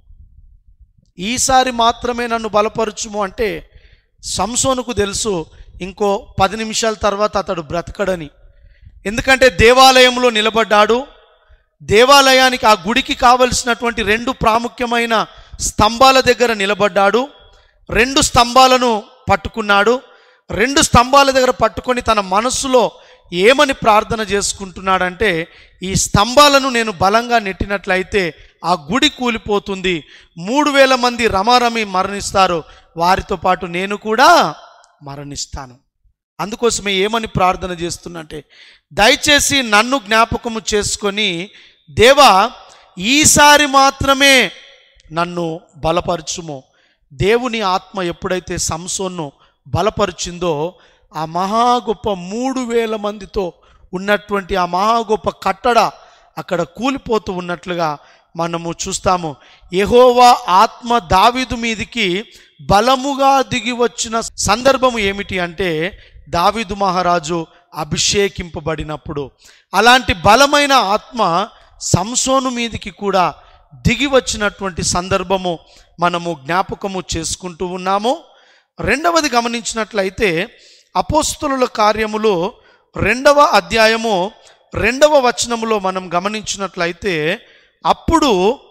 ఈసారి మాత్రమే నన్ను బలపరచుము అంటే సంసోనుకు తెలుసు ఇంకో పది నిమిషాల తర్వాత అతడు బ్రతకడని ఎందుకంటే దేవాలయంలో నిలబడ్డాడు దేవాలయానికి ఆ గుడికి కావలసినటువంటి రెండు ప్రాముఖ్యమైన స్తంభాల దగ్గర నిలబడ్డాడు రెండు స్తంభాలను పట్టుకున్నాడు రెండు స్తంభాల దగ్గర పట్టుకొని తన మనస్సులో ఏమని ప్రార్థన చేసుకుంటున్నాడంటే ఈ స్తంభాలను నేను బలంగా నెట్టినట్లయితే ఆ గుడి కూలిపోతుంది మూడు వేల మంది రమారమి మరణిస్తారు వారితో పాటు నేను కూడా మరణిస్తాను అందుకోసమే ఏమని ప్రార్థన చేస్తున్నట్టే దయచేసి నన్ను జ్ఞాపకము చేసుకొని దేవా ఈసారి మాత్రమే నన్ను బలపరచుము దేవుని ఆత్మ ఎప్పుడైతే సంసోన్ను బలపరిచిందో ఆ మహా గొప్ప మూడు వేల మందితో ఉన్నటువంటి ఆ మహా గొప్ప కట్టడ అక్కడ కూలిపోతూ ఉన్నట్లుగా మనము చూస్తాము యెహోవా ఆత్మ దావీదు మీదికి బలముగా దిగి వచ్చిన సందర్భము ఏమిటి అంటే దావీదు మహారాజు అభిషేకింపబడినప్పుడు అలాంటి బలమైన ఆత్మ సంసోను మీదికి కూడా దిగి వచ్చినటువంటి సందర్భము మనము జ్ఞాపకము చేసుకుంటూ ఉన్నాము రెండవది గమనించినట్లయితే అపోస్తుల కార్యములు రెండవ అధ్యాయము రెండవ వచనములో మనం గమనించినట్లయితే అప్పుడు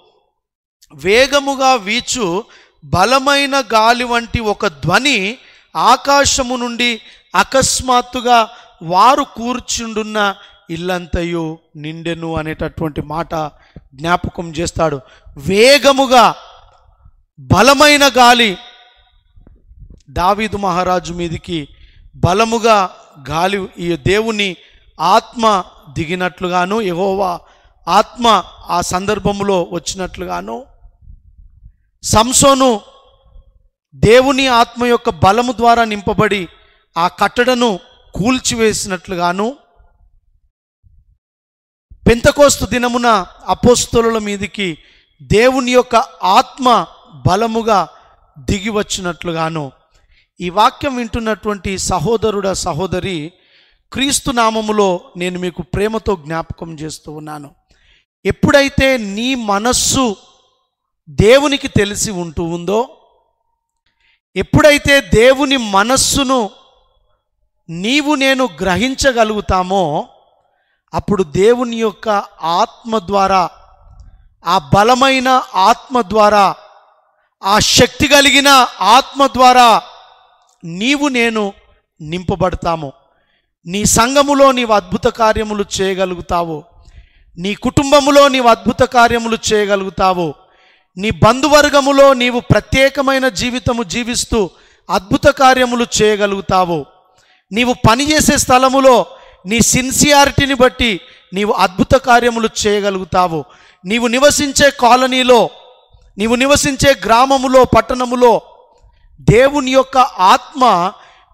వేగముగా వీచు బలమైన గాలి వంటి ఒక ధ్వని ఆకాశము నుండి అకస్మాత్తుగా వారు కూర్చుండున్న ఇల్లంతయు నిండెను అనేటటువంటి మాట జ్ఞాపకం చేస్తాడు వేగముగా బలమైన గాలి దావీదు మహారాజు మీదికి బలముగా గాలి ఈ దేవుని ఆత్మ దిగినట్లుగాను యెహోవా ఆత్మ ఆ సందర్భంలో వచ్చినట్లుగాను సంసోను దేవుని ఆత్మ యొక్క బలము ద్వారా నింపబడి ఆ కట్టడను కూల్చివేసినట్లుగాను పెంతకోస్తు దినమున అపోస్తలుల మీదికి దేవుని యొక్క ఆత్మ బలముగా దిగి వచ్చినట్లుగాను ఈ వాక్యం వింటున్నటువంటి సహోదరుడ సహోదరి క్రీస్తు నామములో నేను మీకు ప్రేమతో జ్ఞాపకం చేస్తూ ఉన్నాను ఎప్పుడైతే నీ మనస్సు దేవునికి తెలిసి ఉంటూ ఉందో ఎప్పుడైతే దేవుని మనస్సును నీవు నేను గ్రహించగలుగుతామో అప్పుడు దేవుని యొక్క ఆత్మ ద్వారా ఆ బలమైన ఆత్మ ద్వారా ఆ శక్తి కలిగిన ఆత్మ ద్వారా నీవు నేను నింపబడతాము నీ సంఘములో నీవు అద్భుత కార్యములు చేయగలుగుతావు నీ కుటుంబములో నీవు అద్భుత కార్యములు చేయగలుగుతావు నీ బంధువర్గములో నీవు ప్రత్యేకమైన జీవితము జీవిస్తూ అద్భుత కార్యములు చేయగలుగుతావు నీవు పనిచేసే స్థలములో నీ సిన్సియారిటీని బట్టి నీవు అద్భుత కార్యములు చేయగలుగుతావు నీవు నివసించే కాలనీలో నీవు నివసించే గ్రామములో పట్టణములో దేవుని యొక్క ఆత్మ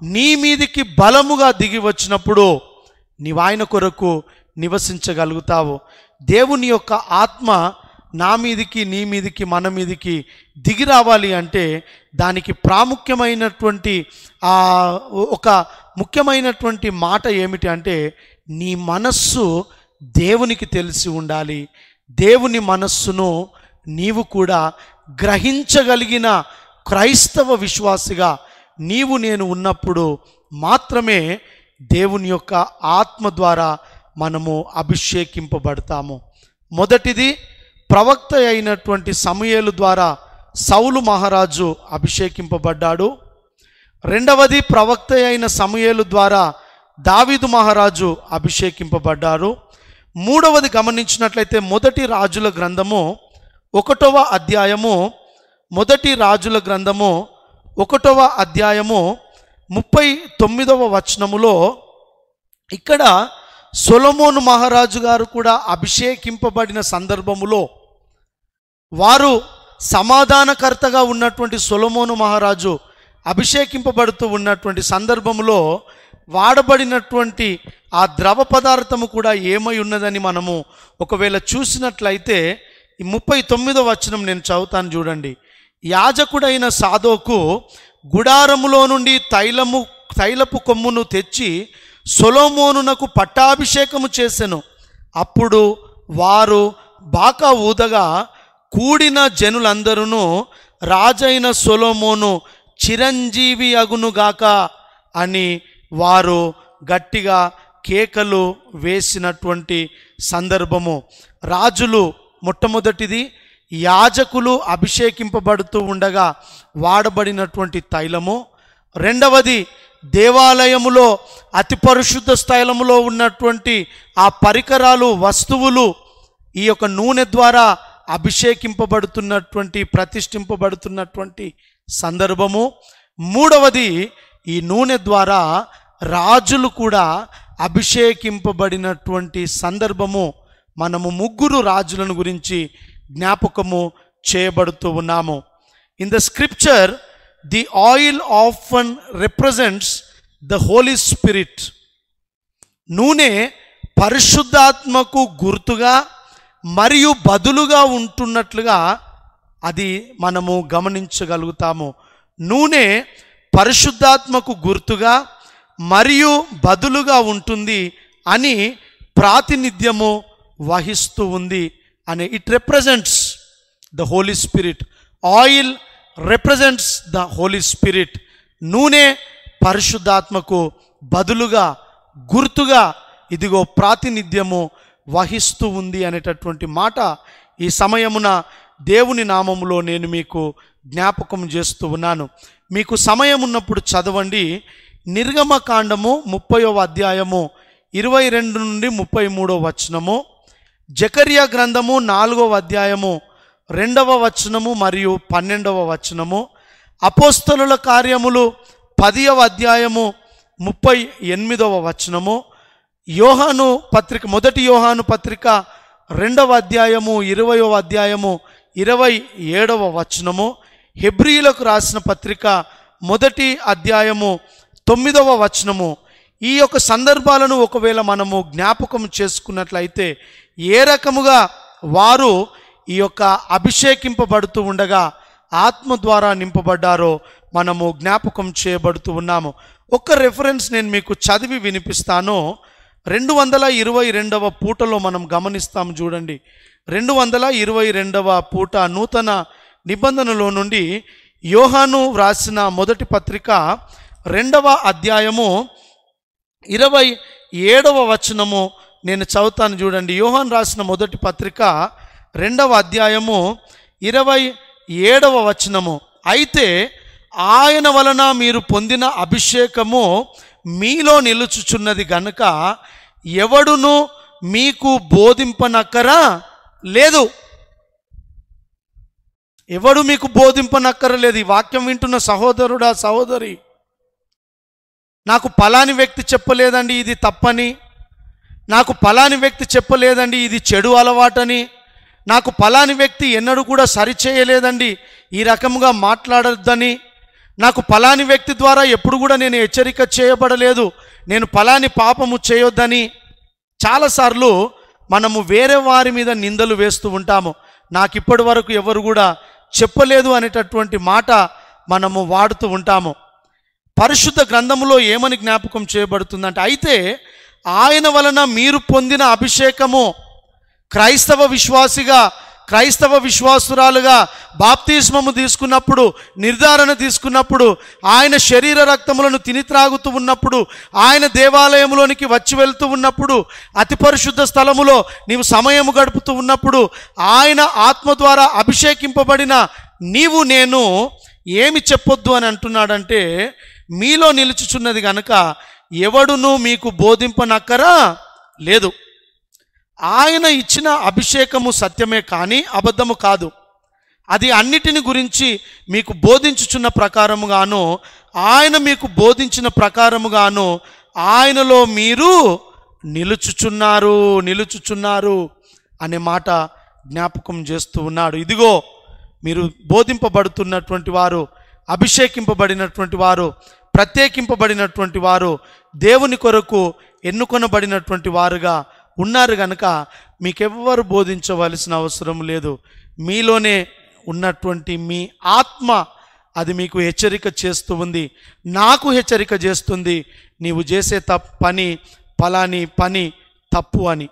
నీ మీదికి బలముగా దిగి వచ్చినప్పుడు నీవు ఆయన కొరకు నివసించగలుగుతావు దేవుని యొక్క ఆత్మ నా మీదికి నీ మీదికి మన మీదికి దిగి రావాలి అంటే దానికి ప్రాముఖ్యమైనటువంటి ఆ ఒక ముఖ్యమైనటువంటి మాట ఏమిటి అంటే నీ మనస్సు దేవునికి తెలిసి ఉండాలి దేవుని మనస్సును నీవు కూడా గ్రహించగలిగిన క్రైస్తవ విశ్వాసిగా నీవు నేను ఉన్నప్పుడు మాత్రమే దేవుని యొక్క ఆత్మ ద్వారా మనము అభిషేకింపబడతాము మొదటిది ప్రవక్త అయినటువంటి సమయలు ద్వారా సౌలు మహారాజు అభిషేకింపబడ్డాడు రెండవది ప్రవక్త అయిన సమయలు ద్వారా దావీదు మహారాజు అభిషేకింపబడ్డారు మూడవది గమనించినట్లయితే మొదటి రాజుల గ్రంథము ఒకటవ అధ్యాయము మొదటి రాజుల గ్రంథము ఒకటవ అధ్యాయము ముప్పై తొమ్మిదవ వచనములో ఇక్కడ సొలమోను మహారాజు గారు కూడా అభిషేకింపబడిన సందర్భములో వారు సమాధానకర్తగా ఉన్నటువంటి సొలమోను మహారాజు అభిషేకింపబడుతూ ఉన్నటువంటి సందర్భంలో వాడబడినటువంటి ఆ ద్రవ పదార్థము కూడా ఏమై ఉన్నదని మనము ఒకవేళ చూసినట్లయితే ఈ ముప్పై తొమ్మిదో వచనం నేను చదువుతాను చూడండి యాజకుడైన సాధోకు గుడారములో నుండి తైలము తైలపు కొమ్మును తెచ్చి సొలోమోనునకు పట్టాభిషేకము చేసెను అప్పుడు వారు బాకా ఊదగా కూడిన జనులందరూ రాజైన సొలోమోను చిరంజీవి అగునుగాక అని వారు గట్టిగా కేకలు వేసినటువంటి సందర్భము రాజులు మొట్టమొదటిది యాజకులు అభిషేకింపబడుతూ ఉండగా వాడబడినటువంటి తైలము రెండవది దేవాలయములో అతి పరిశుద్ధ స్థైలములో ఉన్నటువంటి ఆ పరికరాలు వస్తువులు ఈ యొక్క నూనె ద్వారా అభిషేకింపబడుతున్నటువంటి ప్రతిష్ఠింపబడుతున్నటువంటి సందర్భము మూడవది ఈ నూనె ద్వారా రాజులు కూడా అభిషేకింపబడినటువంటి సందర్భము మనము ముగ్గురు రాజులను గురించి జ్ఞాపకము చేయబడుతూ ఉన్నాము in the scripture the oil often represents the Holy Spirit నూనె పరిశుద్ధాత్మకు గుర్తుగా మరియు బదులుగా ఉంటున్నట్లుగా అది మనము గమనించగలుగుతాము నూనె పరిశుద్ధాత్మకు గుర్తుగా మరియు బదులుగా ఉంటుంది అని ప్రాతినిధ్యము వహిస్తూ ఉంది అని it represents the Holy Spirit oil represents the Holy Spirit నూనె పరిశుద్ధాత్మకు బదులుగా గుర్తుగా ఇదిగో ప్రాతినిధ్యము వహిస్తూ ఉంది అనేటటువంటి మాట ఈ సమయమున దేవుని నామములో నేను మీకు జ్ఞాపకం చేస్తూ ఉన్నాను మీకు సమయం ఉన్నప్పుడు చదవండి నిర్గమకాండము ముప్పైవ అధ్యాయము ఇరవై రెండు నుండి ముప్పై మూడో వచనము జకర్యా గ్రంథము నాలుగవ అధ్యాయము రెండవ వచనము మరియు పన్నెండవ వచనము అపోస్తలుల కార్యములు పదియవ అధ్యాయము ముప్పై ఎనిమిదవ వచనము యోహాను పత్రిక మొదటి యోహాను పత్రిక రెండవ అధ్యాయము ఇరవయవ అధ్యాయము ఇరవై ఏడవ వచనము హెబ్రియులకు రాసిన పత్రిక మొదటి అధ్యాయము తొమ్మిదవ వచనము ఈ యొక్క సందర్భాలను ఒకవేళ మనము జ్ఞాపకం చేసుకున్నట్లయితే ఏ రకముగా వారు ఈ యొక్క అభిషేకింపబడుతూ ఉండగా ఆత్మ ద్వారా నింపబడ్డారో మనము జ్ఞాపకం చేయబడుతూ ఉన్నాము ఒక రెఫరెన్స్ నేను మీకు చదివి వినిపిస్తాను రెండు వందల ఇరవై రెండవ పూటలో మనం గమనిస్తాం చూడండి రెండు వందల ఇరవై రెండవ పూట నూతన నిబంధనలో నుండి యోహాను వ్రాసిన మొదటి పత్రిక రెండవ అధ్యాయము ఇరవై ఏడవ వచనము నేను చదువుతాను చూడండి యోహాన్ రాసిన మొదటి పత్రిక రెండవ అధ్యాయము ఇరవై ఏడవ వచనము అయితే ఆయన వలన మీరు పొందిన అభిషేకము మీలో నిలుచుచున్నది గనుక ఎవడును మీకు బోధింపనక్కరా లేదు ఎవడు మీకు బోధింపనక్కరలేదు ఈ వాక్యం వింటున్న సహోదరుడా సహోదరి నాకు పలాని వ్యక్తి చెప్పలేదండి ఇది తప్పని నాకు పలాని వ్యక్తి చెప్పలేదండి ఇది చెడు అలవాటని నాకు పలాని వ్యక్తి ఎన్నడూ కూడా సరిచేయలేదండి ఈ రకముగా మాట్లాడొద్దని నాకు పలాని వ్యక్తి ద్వారా ఎప్పుడు కూడా నేను హెచ్చరిక చేయబడలేదు నేను పలాని పాపము చేయొద్దని చాలాసార్లు మనము వేరే వారి మీద నిందలు వేస్తూ ఉంటాము నాకు ఇప్పటి వరకు ఎవరు కూడా చెప్పలేదు అనేటటువంటి మాట మనము వాడుతూ ఉంటాము పరిశుద్ధ గ్రంథములో ఏమని జ్ఞాపకం చేయబడుతుందంటే అయితే ఆయన వలన మీరు పొందిన అభిషేకము క్రైస్తవ విశ్వాసిగా క్రైస్తవ విశ్వాసురాలుగా బాప్తిస్మము తీసుకున్నప్పుడు నిర్ధారణ తీసుకున్నప్పుడు ఆయన శరీర రక్తములను తిని త్రాగుతూ ఉన్నప్పుడు ఆయన దేవాలయంలోనికి వచ్చి వెళ్తూ ఉన్నప్పుడు అతి పరిశుద్ధ స్థలములో నీవు సమయము గడుపుతూ ఉన్నప్పుడు ఆయన ఆత్మ ద్వారా అభిషేకింపబడిన నీవు నేను ఏమి చెప్పొద్దు అని అంటున్నాడంటే మీలో నిలుచుచున్నది గనక ఎవడును మీకు బోధింపనక్కరా లేదు ఆయన ఇచ్చిన అభిషేకము సత్యమే కానీ అబద్ధము కాదు అది అన్నిటిని గురించి మీకు బోధించుచున్న ప్రకారముగాను ఆయన మీకు బోధించిన ప్రకారముగాను ఆయనలో మీరు నిలుచుచున్నారు నిలుచుచున్నారు అనే మాట జ్ఞాపకం చేస్తూ ఉన్నాడు ఇదిగో మీరు బోధింపబడుతున్నటువంటి వారు అభిషేకింపబడినటువంటి వారు ప్రత్యేకింపబడినటువంటి వారు దేవుని కొరకు ఎన్నుకొనబడినటువంటి వారుగా ఉన్నారు గనక మీకెవ్వరు బోధించవలసిన అవసరం లేదు మీలోనే ఉన్నటువంటి మీ ఆత్మ అది మీకు హెచ్చరిక చేస్తూ ఉంది నాకు హెచ్చరిక చేస్తుంది నీవు చేసే తప్ పని పలాని పని తప్పు అని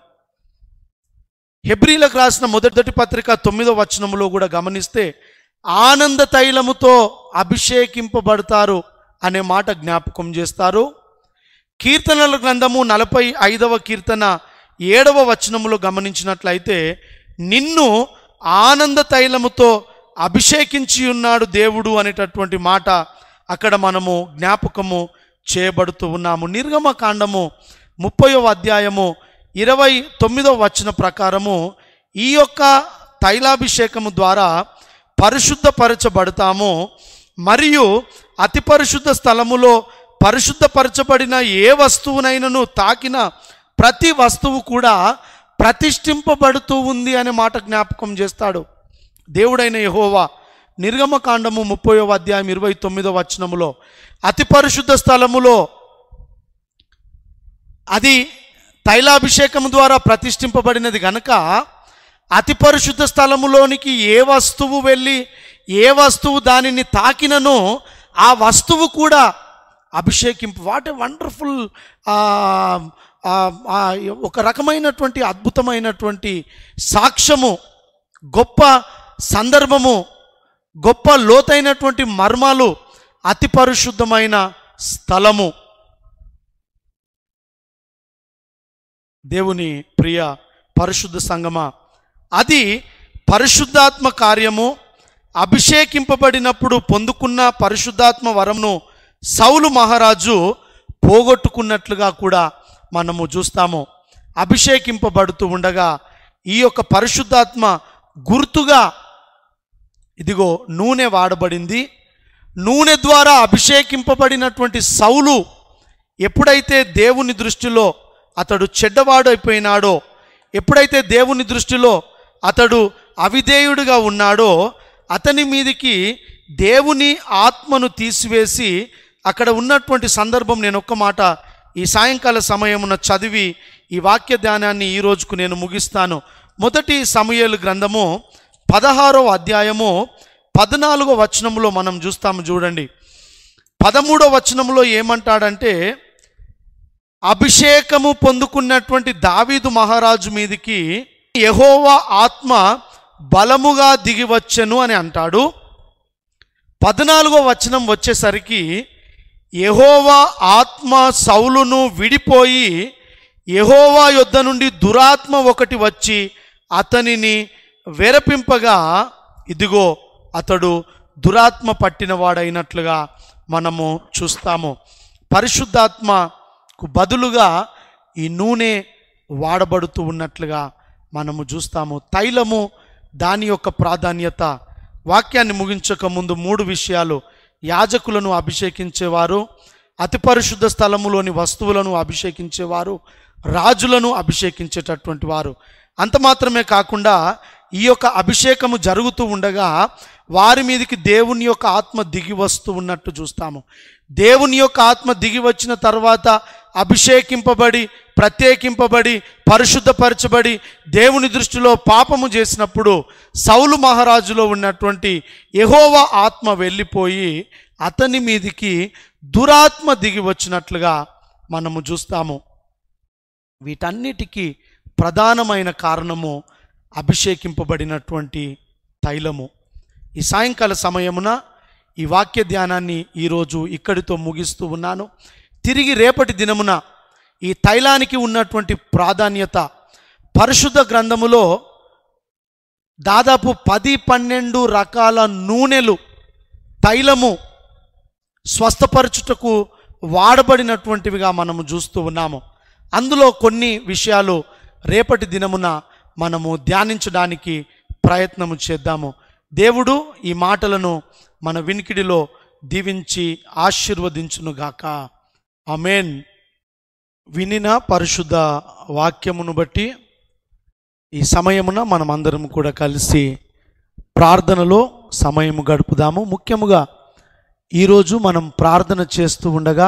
హెబ్రీలకు రాసిన మొదటి పత్రిక తొమ్మిదో వచనములో కూడా గమనిస్తే ఆనంద తైలముతో అభిషేకింపబడతారు అనే మాట జ్ఞాపకం చేస్తారు కీర్తనల గ్రంథము నలభై ఐదవ కీర్తన ఏడవ వచనములో గమనించినట్లయితే నిన్ను ఆనంద తైలముతో అభిషేకించి ఉన్నాడు దేవుడు అనేటటువంటి మాట అక్కడ మనము జ్ఞాపకము చేయబడుతూ ఉన్నాము నిర్గమకాండము ముప్పయో అధ్యాయము ఇరవై తొమ్మిదవ వచన ప్రకారము ఈ యొక్క తైలాభిషేకము ద్వారా పరిశుద్ధపరచబడతాము మరియు అతి పరిశుద్ధ స్థలములో పరిశుద్ధపరచబడిన ఏ వస్తువునైనను తాకిన ప్రతి వస్తువు కూడా ప్రతిష్ఠింపబడుతూ ఉంది అనే మాట జ్ఞాపకం చేస్తాడు దేవుడైన యహోవా నిర్గమకాండము ముప్పయో అధ్యాయం ఇరవై తొమ్మిదో వచనములో అతి పరిశుద్ధ స్థలములో అది తైలాభిషేకం ద్వారా ప్రతిష్ఠింపబడినది గనక అతి పరిశుద్ధ స్థలములోనికి ఏ వస్తువు వెళ్ళి ఏ వస్తువు దానిని తాకినను ఆ వస్తువు కూడా అభిషేకింపు వాట్ ఏ వండర్ఫుల్ ఒక రకమైనటువంటి అద్భుతమైనటువంటి సాక్ష్యము గొప్ప సందర్భము గొప్ప లోతైనటువంటి మర్మాలు అతి పరిశుద్ధమైన స్థలము దేవుని ప్రియ పరిశుద్ధ సంగమ అది పరిశుద్ధాత్మ కార్యము అభిషేకింపబడినప్పుడు పొందుకున్న పరిశుద్ధాత్మ వరమును సౌలు మహారాజు పోగొట్టుకున్నట్లుగా కూడా మనము చూస్తాము అభిషేకింపబడుతూ ఉండగా ఈ యొక్క పరిశుద్ధాత్మ గుర్తుగా ఇదిగో నూనె వాడబడింది నూనె ద్వారా అభిషేకింపబడినటువంటి సౌలు ఎప్పుడైతే దేవుని దృష్టిలో అతడు చెడ్డవాడు అయిపోయినాడో ఎప్పుడైతే దేవుని దృష్టిలో అతడు అవిధేయుడిగా ఉన్నాడో అతని మీదికి దేవుని ఆత్మను తీసివేసి అక్కడ ఉన్నటువంటి సందర్భం నేను ఒక్క మాట ఈ సాయంకాల సమయమున చదివి ఈ వాక్య ధ్యానాన్ని ఈ రోజుకు నేను ముగిస్తాను మొదటి సమయలు గ్రంథము పదహారో అధ్యాయము పద్నాలుగో వచనములో మనం చూస్తాము చూడండి పదమూడో వచనములో ఏమంటాడంటే అభిషేకము పొందుకున్నటువంటి దావీదు మహారాజు మీదికి యహోవా ఆత్మ బలముగా దిగి వచ్చెను అని అంటాడు పద్నాలుగో వచనం వచ్చేసరికి యహోవా ఆత్మ సౌలును విడిపోయి యహోవా యొద్ద నుండి దురాత్మ ఒకటి వచ్చి అతనిని వెరపింపగా ఇదిగో అతడు దురాత్మ పట్టినవాడైనట్లుగా మనము చూస్తాము పరిశుద్ధాత్మకు బదులుగా ఈ నూనె వాడబడుతూ ఉన్నట్లుగా మనము చూస్తాము తైలము దాని యొక్క ప్రాధాన్యత వాక్యాన్ని ముగించక ముందు మూడు విషయాలు యాజకులను అభిషేకించేవారు అతి పరిశుద్ధ స్థలములోని వస్తువులను అభిషేకించేవారు రాజులను అభిషేకించేటటువంటి వారు అంత మాత్రమే కాకుండా ఈ యొక్క అభిషేకము జరుగుతూ ఉండగా వారి మీదకి దేవుని యొక్క ఆత్మ దిగి వస్తూ ఉన్నట్టు చూస్తాము దేవుని యొక్క ఆత్మ దిగి వచ్చిన తర్వాత అభిషేకింపబడి ప్రత్యేకింపబడి పరిశుద్ధపరచబడి దేవుని దృష్టిలో పాపము చేసినప్పుడు సౌలు మహారాజులో ఉన్నటువంటి యెహోవా ఆత్మ వెళ్ళిపోయి అతని మీదికి దురాత్మ దిగి వచ్చినట్లుగా మనము చూస్తాము వీటన్నిటికీ ప్రధానమైన కారణము అభిషేకింపబడినటువంటి తైలము ఈ సాయంకాల సమయమున ఈ వాక్య ధ్యానాన్ని ఈరోజు ఇక్కడితో ముగిస్తూ ఉన్నాను తిరిగి రేపటి దినమున ఈ తైలానికి ఉన్నటువంటి ప్రాధాన్యత పరిశుద్ధ గ్రంథములో దాదాపు పది పన్నెండు రకాల నూనెలు తైలము స్వస్థపరచుటకు వాడబడినటువంటివిగా మనము చూస్తూ ఉన్నాము అందులో కొన్ని విషయాలు రేపటి దినమున మనము ధ్యానించడానికి ప్రయత్నము చేద్దాము దేవుడు ఈ మాటలను మన వినికిడిలో దీవించి ఆశీర్వదించునుగాక అమేన్ వినిన పరిశుద్ధ వాక్యమును బట్టి ఈ సమయమున మనం అందరం కూడా కలిసి ప్రార్థనలో సమయము గడుపుదాము ముఖ్యముగా ఈరోజు మనం ప్రార్థన చేస్తూ ఉండగా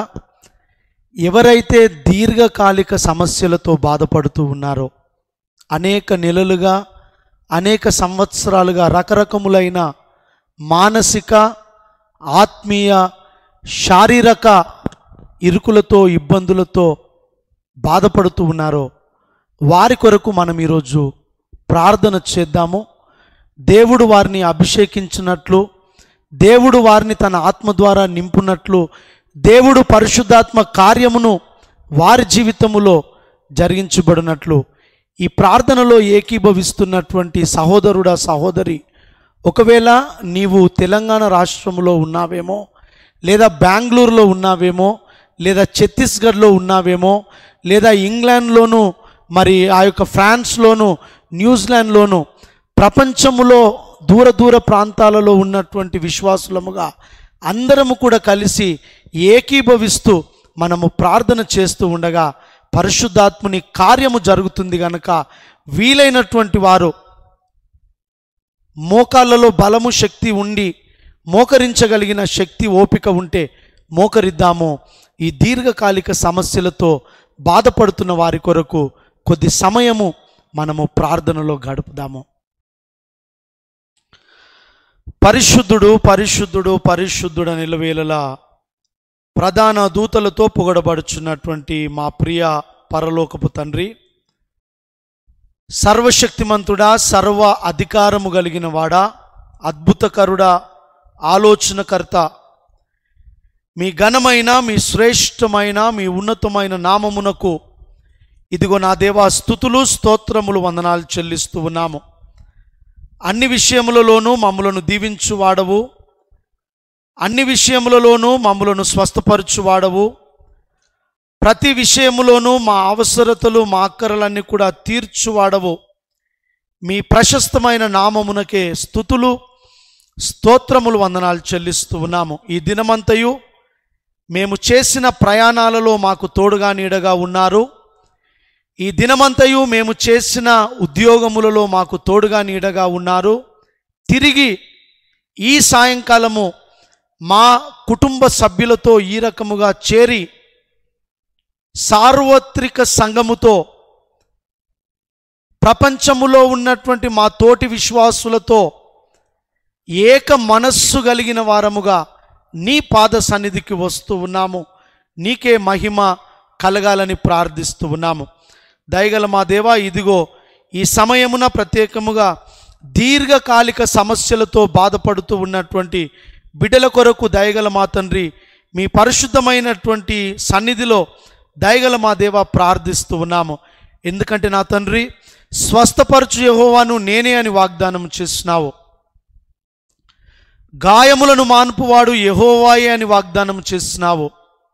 ఎవరైతే దీర్ఘకాలిక సమస్యలతో బాధపడుతూ ఉన్నారో అనేక నెలలుగా అనేక సంవత్సరాలుగా రకరకములైన మానసిక ఆత్మీయ శారీరక ఇరుకులతో ఇబ్బందులతో బాధపడుతూ ఉన్నారో వారి కొరకు మనం ఈరోజు ప్రార్థన చేద్దాము దేవుడు వారిని అభిషేకించినట్లు దేవుడు వారిని తన ఆత్మ ద్వారా నింపునట్లు దేవుడు పరిశుద్ధాత్మ కార్యమును వారి జీవితములో జరిగించబడినట్లు ఈ ప్రార్థనలో ఏకీభవిస్తున్నటువంటి సహోదరుడా సహోదరి ఒకవేళ నీవు తెలంగాణ రాష్ట్రంలో ఉన్నావేమో లేదా బెంగళూరులో ఉన్నావేమో లేదా ఛత్తీస్గఢ్లో ఉన్నావేమో లేదా ఇంగ్లాండ్లోను మరి ఆ యొక్క ఫ్రాన్స్లోను న్యూజిలాండ్లోను ప్రపంచములో దూర దూర ప్రాంతాలలో ఉన్నటువంటి విశ్వాసులముగా అందరము కూడా కలిసి ఏకీభవిస్తూ మనము ప్రార్థన చేస్తూ ఉండగా పరిశుద్ధాత్ముని కార్యము జరుగుతుంది గనక వీలైనటువంటి వారు మోకాళ్ళలో బలము శక్తి ఉండి మోకరించగలిగిన శక్తి ఓపిక ఉంటే మోకరిద్దాము ఈ దీర్ఘకాలిక సమస్యలతో బాధపడుతున్న వారి కొరకు కొద్ది సమయము మనము ప్రార్థనలో గడుపుదాము పరిశుద్ధుడు పరిశుద్ధుడు పరిశుద్ధుడు నిలవేళలా ప్రధాన దూతలతో పొగడబడుచున్నటువంటి మా ప్రియ పరలోకపు తండ్రి సర్వశక్తిమంతుడా సర్వ అధికారము కలిగిన వాడా అద్భుతకరుడా ఆలోచనకర్త మీ ఘనమైన మీ శ్రేష్టమైన మీ ఉన్నతమైన నామమునకు ఇదిగో నా దేవా స్థుతులు స్తోత్రములు వందనాలు చెల్లిస్తూ ఉన్నాము అన్ని విషయములలోనూ మమ్మలను దీవించు వాడవు అన్ని విషయములలోనూ మమ్మలను స్వస్థపరచు వాడవు ప్రతి విషయములోనూ మా అవసరతలు మా అక్కరలన్నీ కూడా తీర్చువాడవు మీ ప్రశస్తమైన నామమునకే స్థుతులు స్తోత్రములు వందనాలు చెల్లిస్తూ ఉన్నాము ఈ దినమంతయు మేము చేసిన ప్రయాణాలలో మాకు తోడుగా నీడగా ఉన్నారు ఈ దినమంతయు మేము చేసిన ఉద్యోగములలో మాకు తోడుగా నీడగా ఉన్నారు తిరిగి ఈ సాయంకాలము మా కుటుంబ సభ్యులతో ఈ రకముగా చేరి సార్వత్రిక సంఘముతో ప్రపంచములో ఉన్నటువంటి మా తోటి విశ్వాసులతో ఏక మనస్సు కలిగిన వారముగా నీ పాద సన్నిధికి వస్తూ ఉన్నాము నీకే మహిమ కలగాలని ప్రార్థిస్తూ ఉన్నాము దయగల మా దేవా ఇదిగో ఈ సమయమున ప్రత్యేకముగా దీర్ఘకాలిక సమస్యలతో బాధపడుతూ ఉన్నటువంటి బిడ్డల కొరకు దయగల మా తండ్రి మీ పరిశుద్ధమైనటువంటి సన్నిధిలో దయగల మా దేవ ప్రార్థిస్తూ ఉన్నాము ఎందుకంటే నా తండ్రి స్వస్థపరచు యెహోవాను నేనే అని వాగ్దానం చేస్తున్నావు గాయములను మాన్పువాడు యెహోవాయే అని వాగ్దానం చేస్తున్నావు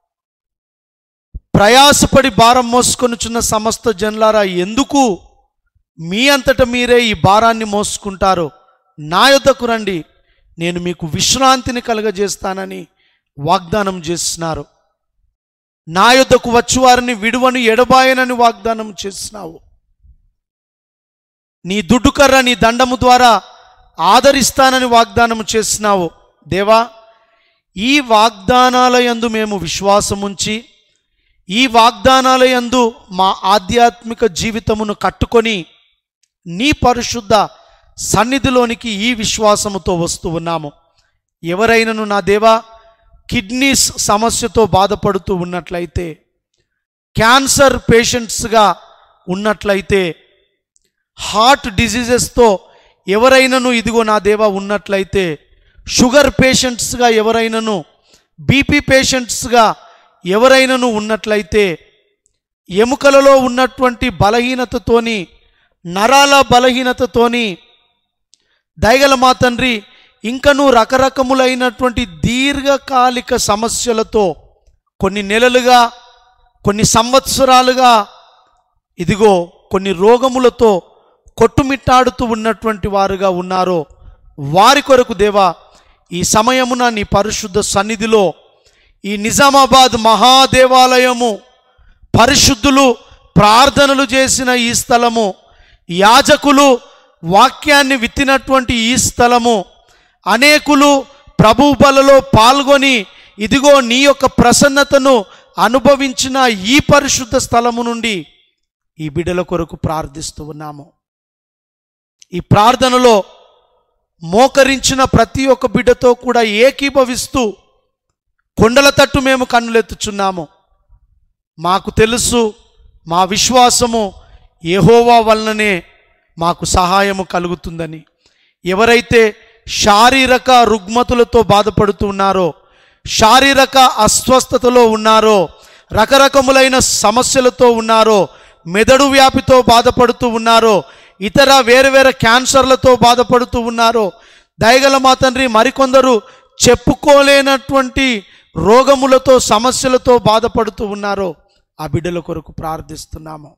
ప్రయాసపడి భారం మోసుకొనుచున్న సమస్త జనులారా ఎందుకు మీ అంతట మీరే ఈ భారాన్ని మోసుకుంటారు నా యొద్దకు రండి నేను మీకు విశ్రాంతిని కలగజేస్తానని వాగ్దానం చేస్తున్నారు నా యొద్దకు వచ్చి వారిని విడువని ఎడబాయనని వాగ్దానం చేస్తున్నావు నీ దుడ్డుకర్ర నీ దండము ద్వారా ఆదరిస్తానని వాగ్దానం చేసినావు దేవా ఈ వాగ్దానాల యందు మేము విశ్వాసముంచి ఈ వాగ్దానాల యందు మా ఆధ్యాత్మిక జీవితమును కట్టుకొని నీ పరిశుద్ధ సన్నిధిలోనికి ఈ విశ్వాసముతో వస్తూ ఉన్నాము ఎవరైనను నా దేవా కిడ్నీస్ సమస్యతో బాధపడుతూ ఉన్నట్లయితే క్యాన్సర్ పేషెంట్స్గా ఉన్నట్లయితే హార్ట్ డిజీజెస్తో ఎవరైనాను ఇదిగో నా దేవ ఉన్నట్లయితే షుగర్ పేషెంట్స్గా ఎవరైనాను బీపీ పేషెంట్స్గా ఎవరైనాను ఉన్నట్లయితే ఎముకలలో ఉన్నటువంటి బలహీనతతోని నరాల బలహీనతతోని దయగల మా తండ్రి ఇంకను రకరకములైనటువంటి దీర్ఘకాలిక సమస్యలతో కొన్ని నెలలుగా కొన్ని సంవత్సరాలుగా ఇదిగో కొన్ని రోగములతో కొట్టుమిట్టాడుతూ ఉన్నటువంటి వారుగా ఉన్నారో వారి కొరకు దేవా ఈ సమయమున నీ పరిశుద్ధ సన్నిధిలో ఈ నిజామాబాద్ మహాదేవాలయము పరిశుద్ధులు ప్రార్థనలు చేసిన ఈ స్థలము యాజకులు వాక్యాన్ని విత్తినటువంటి ఈ స్థలము అనేకులు ప్రభు బలలో పాల్గొని ఇదిగో నీ యొక్క ప్రసన్నతను అనుభవించిన ఈ పరిశుద్ధ స్థలము నుండి ఈ బిడ్డల కొరకు ప్రార్థిస్తూ ఉన్నాము ఈ ప్రార్థనలో మోకరించిన ప్రతి ఒక్క బిడ్డతో కూడా ఏకీభవిస్తూ కొండల తట్టు మేము కన్నులెత్తుచున్నాము మాకు తెలుసు మా విశ్వాసము యెహోవా వలననే మాకు సహాయము కలుగుతుందని ఎవరైతే శారీరక రుగ్మతులతో బాధపడుతూ ఉన్నారో శారీరక అస్వస్థతలో ఉన్నారో రకరకములైన సమస్యలతో ఉన్నారో మెదడు వ్యాపితో బాధపడుతూ ఉన్నారో ఇతర వేరే వేరే క్యాన్సర్లతో బాధపడుతూ ఉన్నారో దయగల మా తండ్రి మరికొందరు చెప్పుకోలేనటువంటి రోగములతో సమస్యలతో బాధపడుతూ ఉన్నారో ఆ బిడ్డల కొరకు ప్రార్థిస్తున్నాము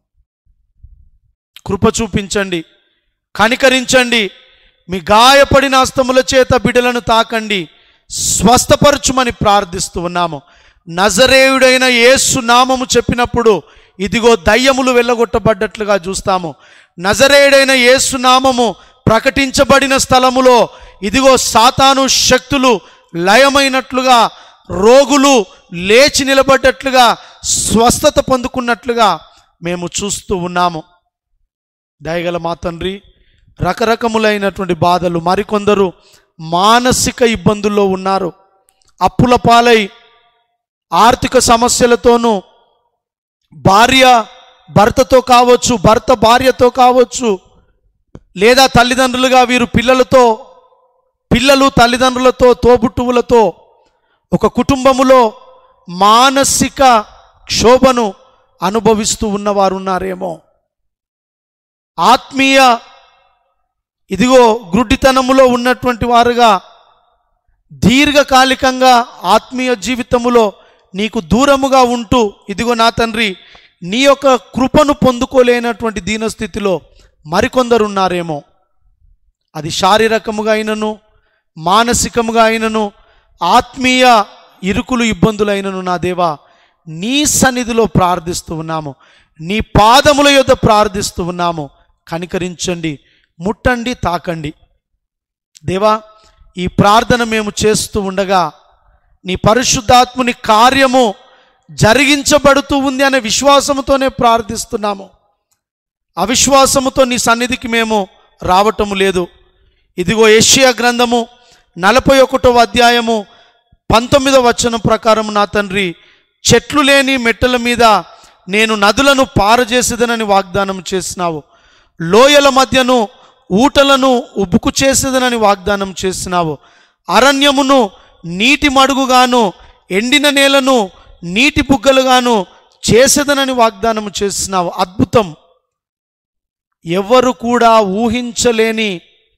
కృప చూపించండి కనికరించండి మీ గాయపడిన హస్తముల చేత బిడ్డలను తాకండి స్వస్థపరచుమని ప్రార్థిస్తూ ఉన్నాము నజరేయుడైన యేసు నామము చెప్పినప్పుడు ఇదిగో దయ్యములు వెళ్ళగొట్టబడ్డట్లుగా చూస్తాము నజరేయుడైన యేసు నామము ప్రకటించబడిన స్థలములో ఇదిగో సాతాను శక్తులు లయమైనట్లుగా రోగులు లేచి నిలబడ్డట్లుగా స్వస్థత పొందుకున్నట్లుగా మేము చూస్తూ ఉన్నాము దయగల మా తండ్రి రకరకములైనటువంటి బాధలు మరికొందరు మానసిక ఇబ్బందుల్లో ఉన్నారు అప్పుల పాలై ఆర్థిక సమస్యలతోనూ భార్య భర్తతో కావచ్చు భర్త భార్యతో కావచ్చు లేదా తల్లిదండ్రులుగా వీరు పిల్లలతో పిల్లలు తల్లిదండ్రులతో తోబుట్టువులతో ఒక కుటుంబములో మానసిక క్షోభను అనుభవిస్తూ ఉన్నవారు ఉన్నారేమో ఆత్మీయ ఇదిగో గ్రుడ్డితనములో ఉన్నటువంటి వారుగా దీర్ఘకాలికంగా ఆత్మీయ జీవితములో నీకు దూరముగా ఉంటూ ఇదిగో నా తండ్రి నీ యొక్క కృపను పొందుకోలేనటువంటి దీనస్థితిలో మరికొందరు ఉన్నారేమో అది శారీరకముగా అయినను మానసికముగా అయినను ఆత్మీయ ఇరుకులు ఇబ్బందులైనను నా దేవా నీ సన్నిధిలో ప్రార్థిస్తూ ఉన్నాము నీ పాదముల యొద్ద ప్రార్థిస్తూ ఉన్నాము కనికరించండి ముట్టండి తాకండి దేవా ఈ ప్రార్థన మేము చేస్తూ ఉండగా నీ పరిశుద్ధాత్ముని కార్యము జరిగించబడుతూ ఉంది అనే విశ్వాసముతోనే ప్రార్థిస్తున్నాము అవిశ్వాసముతో నీ సన్నిధికి మేము రావటము లేదు ఇదిగో ఏషియా గ్రంథము నలభై ఒకటో అధ్యాయము పంతొమ్మిదో వచనం ప్రకారం నా తండ్రి చెట్లు లేని మెట్టల మీద నేను నదులను పారజేసేదనని వాగ్దానం చేసినావు లోయల మధ్యను ఊటలను ఉబుకు చేసేదనని వాగ్దానం చేసినావు అరణ్యమును నీటి మడుగుగాను ఎండిన నేలను నీటి బుగ్గలుగాను చేసేదనని వాగ్దానం చేసినావు అద్భుతం ఎవరు కూడా ఊహించలేని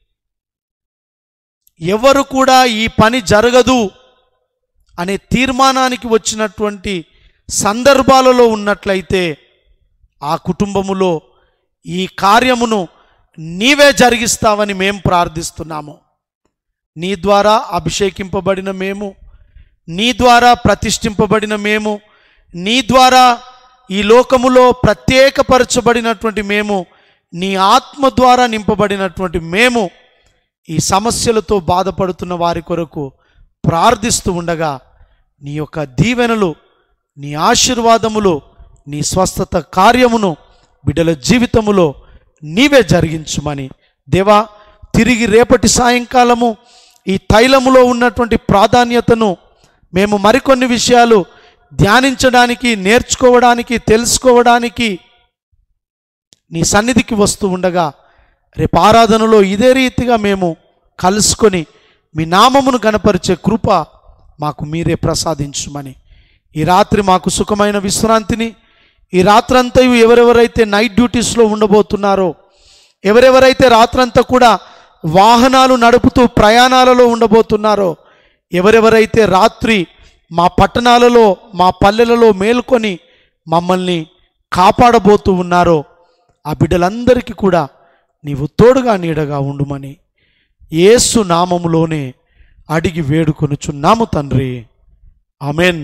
ఎవరు కూడా ఈ పని జరగదు అనే తీర్మానానికి వచ్చినటువంటి సందర్భాలలో ఉన్నట్లయితే ఆ కుటుంబములో ఈ కార్యమును నీవే జరిగిస్తావని మేము ప్రార్థిస్తున్నాము నీ ద్వారా అభిషేకింపబడిన మేము నీ ద్వారా ప్రతిష్ఠింపబడిన మేము నీ ద్వారా ఈ లోకములో ప్రత్యేకపరచబడినటువంటి మేము నీ ఆత్మ ద్వారా నింపబడినటువంటి మేము ఈ సమస్యలతో బాధపడుతున్న వారి కొరకు ప్రార్థిస్తూ ఉండగా నీ యొక్క దీవెనలు నీ ఆశీర్వాదములు నీ స్వస్థత కార్యమును బిడ్డల జీవితములో నీవే జరిగించుమని దేవా తిరిగి రేపటి సాయంకాలము ఈ తైలములో ఉన్నటువంటి ప్రాధాన్యతను మేము మరికొన్ని విషయాలు ధ్యానించడానికి నేర్చుకోవడానికి తెలుసుకోవడానికి నీ సన్నిధికి వస్తూ ఉండగా రేపు ఆరాధనలో ఇదే రీతిగా మేము కలుసుకొని మీ నామమును గనపరిచే కృప మాకు మీరే ప్రసాదించుమని ఈ రాత్రి మాకు సుఖమైన విశ్రాంతిని ఈ రాత్రంతయు ఎవరెవరైతే నైట్ డ్యూటీస్లో ఉండబోతున్నారో ఎవరెవరైతే రాత్రంతా కూడా వాహనాలు నడుపుతూ ప్రయాణాలలో ఉండబోతున్నారో ఎవరెవరైతే రాత్రి మా పట్టణాలలో మా పల్లెలలో మేల్కొని మమ్మల్ని కాపాడబోతూ ఉన్నారో ఆ బిడ్డలందరికీ కూడా నీవు తోడుగా నీడగా ఉండుమని యేసు నామములోనే అడిగి వేడుకొనుచున్నాము తండ్రి ఆమెన్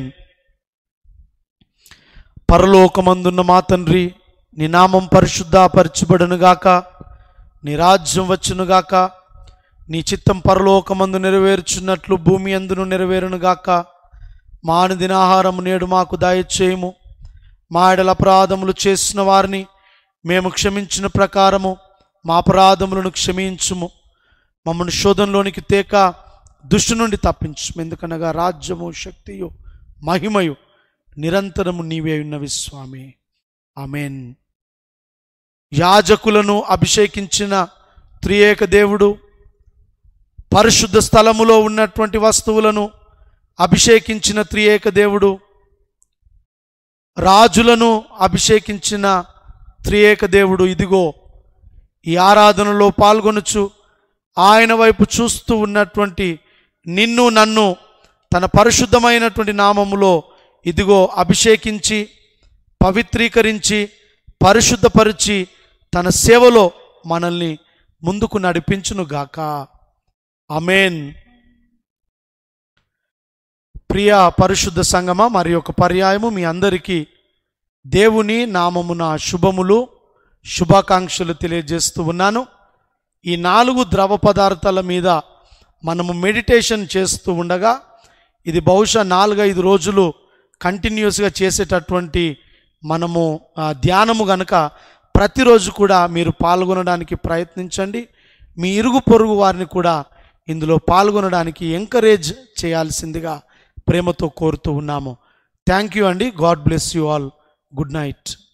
పరలోకమందున్న మా తండ్రి నీ నామం పరిశుద్ధపరచబడునుగాక నీ రాజ్యం వచ్చునుగాక నీ చిత్తం పరలోకమందు నెరవేర్చున్నట్లు భూమి అందును నెరవేరునుగాక మా దినాహారము నేడు మాకు దయచేయము మా ఎడల అపరాధములు చేసిన వారిని మేము క్షమించిన ప్రకారము మా అపరాధములను క్షమించుము మమ్మల్ని శోధంలోనికి తేక దుష్టు నుండి తప్పించుము ఎందుకనగా రాజ్యము శక్తియు మహిమయు నిరంతరము నీవే ఉన్నవి స్వామి ఆమెన్ యాజకులను అభిషేకించిన త్రియేక దేవుడు పరిశుద్ధ స్థలములో ఉన్నటువంటి వస్తువులను అభిషేకించిన త్రియేక దేవుడు రాజులను అభిషేకించిన త్రియేక దేవుడు ఇదిగో ఈ ఆరాధనలో పాల్గొనచ్చు ఆయన వైపు చూస్తూ ఉన్నటువంటి నిన్ను నన్ను తన పరిశుద్ధమైనటువంటి నామములో ఇదిగో అభిషేకించి పవిత్రీకరించి పరిశుద్ధపరిచి తన సేవలో మనల్ని ముందుకు నడిపించునుగాక అమేన్ ప్రియ పరిశుద్ధ సంగమ మరి ఒక పర్యాయము మీ అందరికీ దేవుని నామమున శుభములు శుభాకాంక్షలు తెలియజేస్తూ ఉన్నాను ఈ నాలుగు ద్రవ పదార్థాల మీద మనము మెడిటేషన్ చేస్తూ ఉండగా ఇది బహుశా నాలుగైదు రోజులు కంటిన్యూస్గా చేసేటటువంటి మనము ఆ, ధ్యానము గనక ప్రతిరోజు కూడా మీరు పాల్గొనడానికి ప్రయత్నించండి మీ ఇరుగు పొరుగు వారిని కూడా ఇందులో పాల్గొనడానికి ఎంకరేజ్ చేయాల్సిందిగా ప్రేమతో కోరుతూ ఉన్నాము థ్యాంక్ యూ అండి God bless you all good night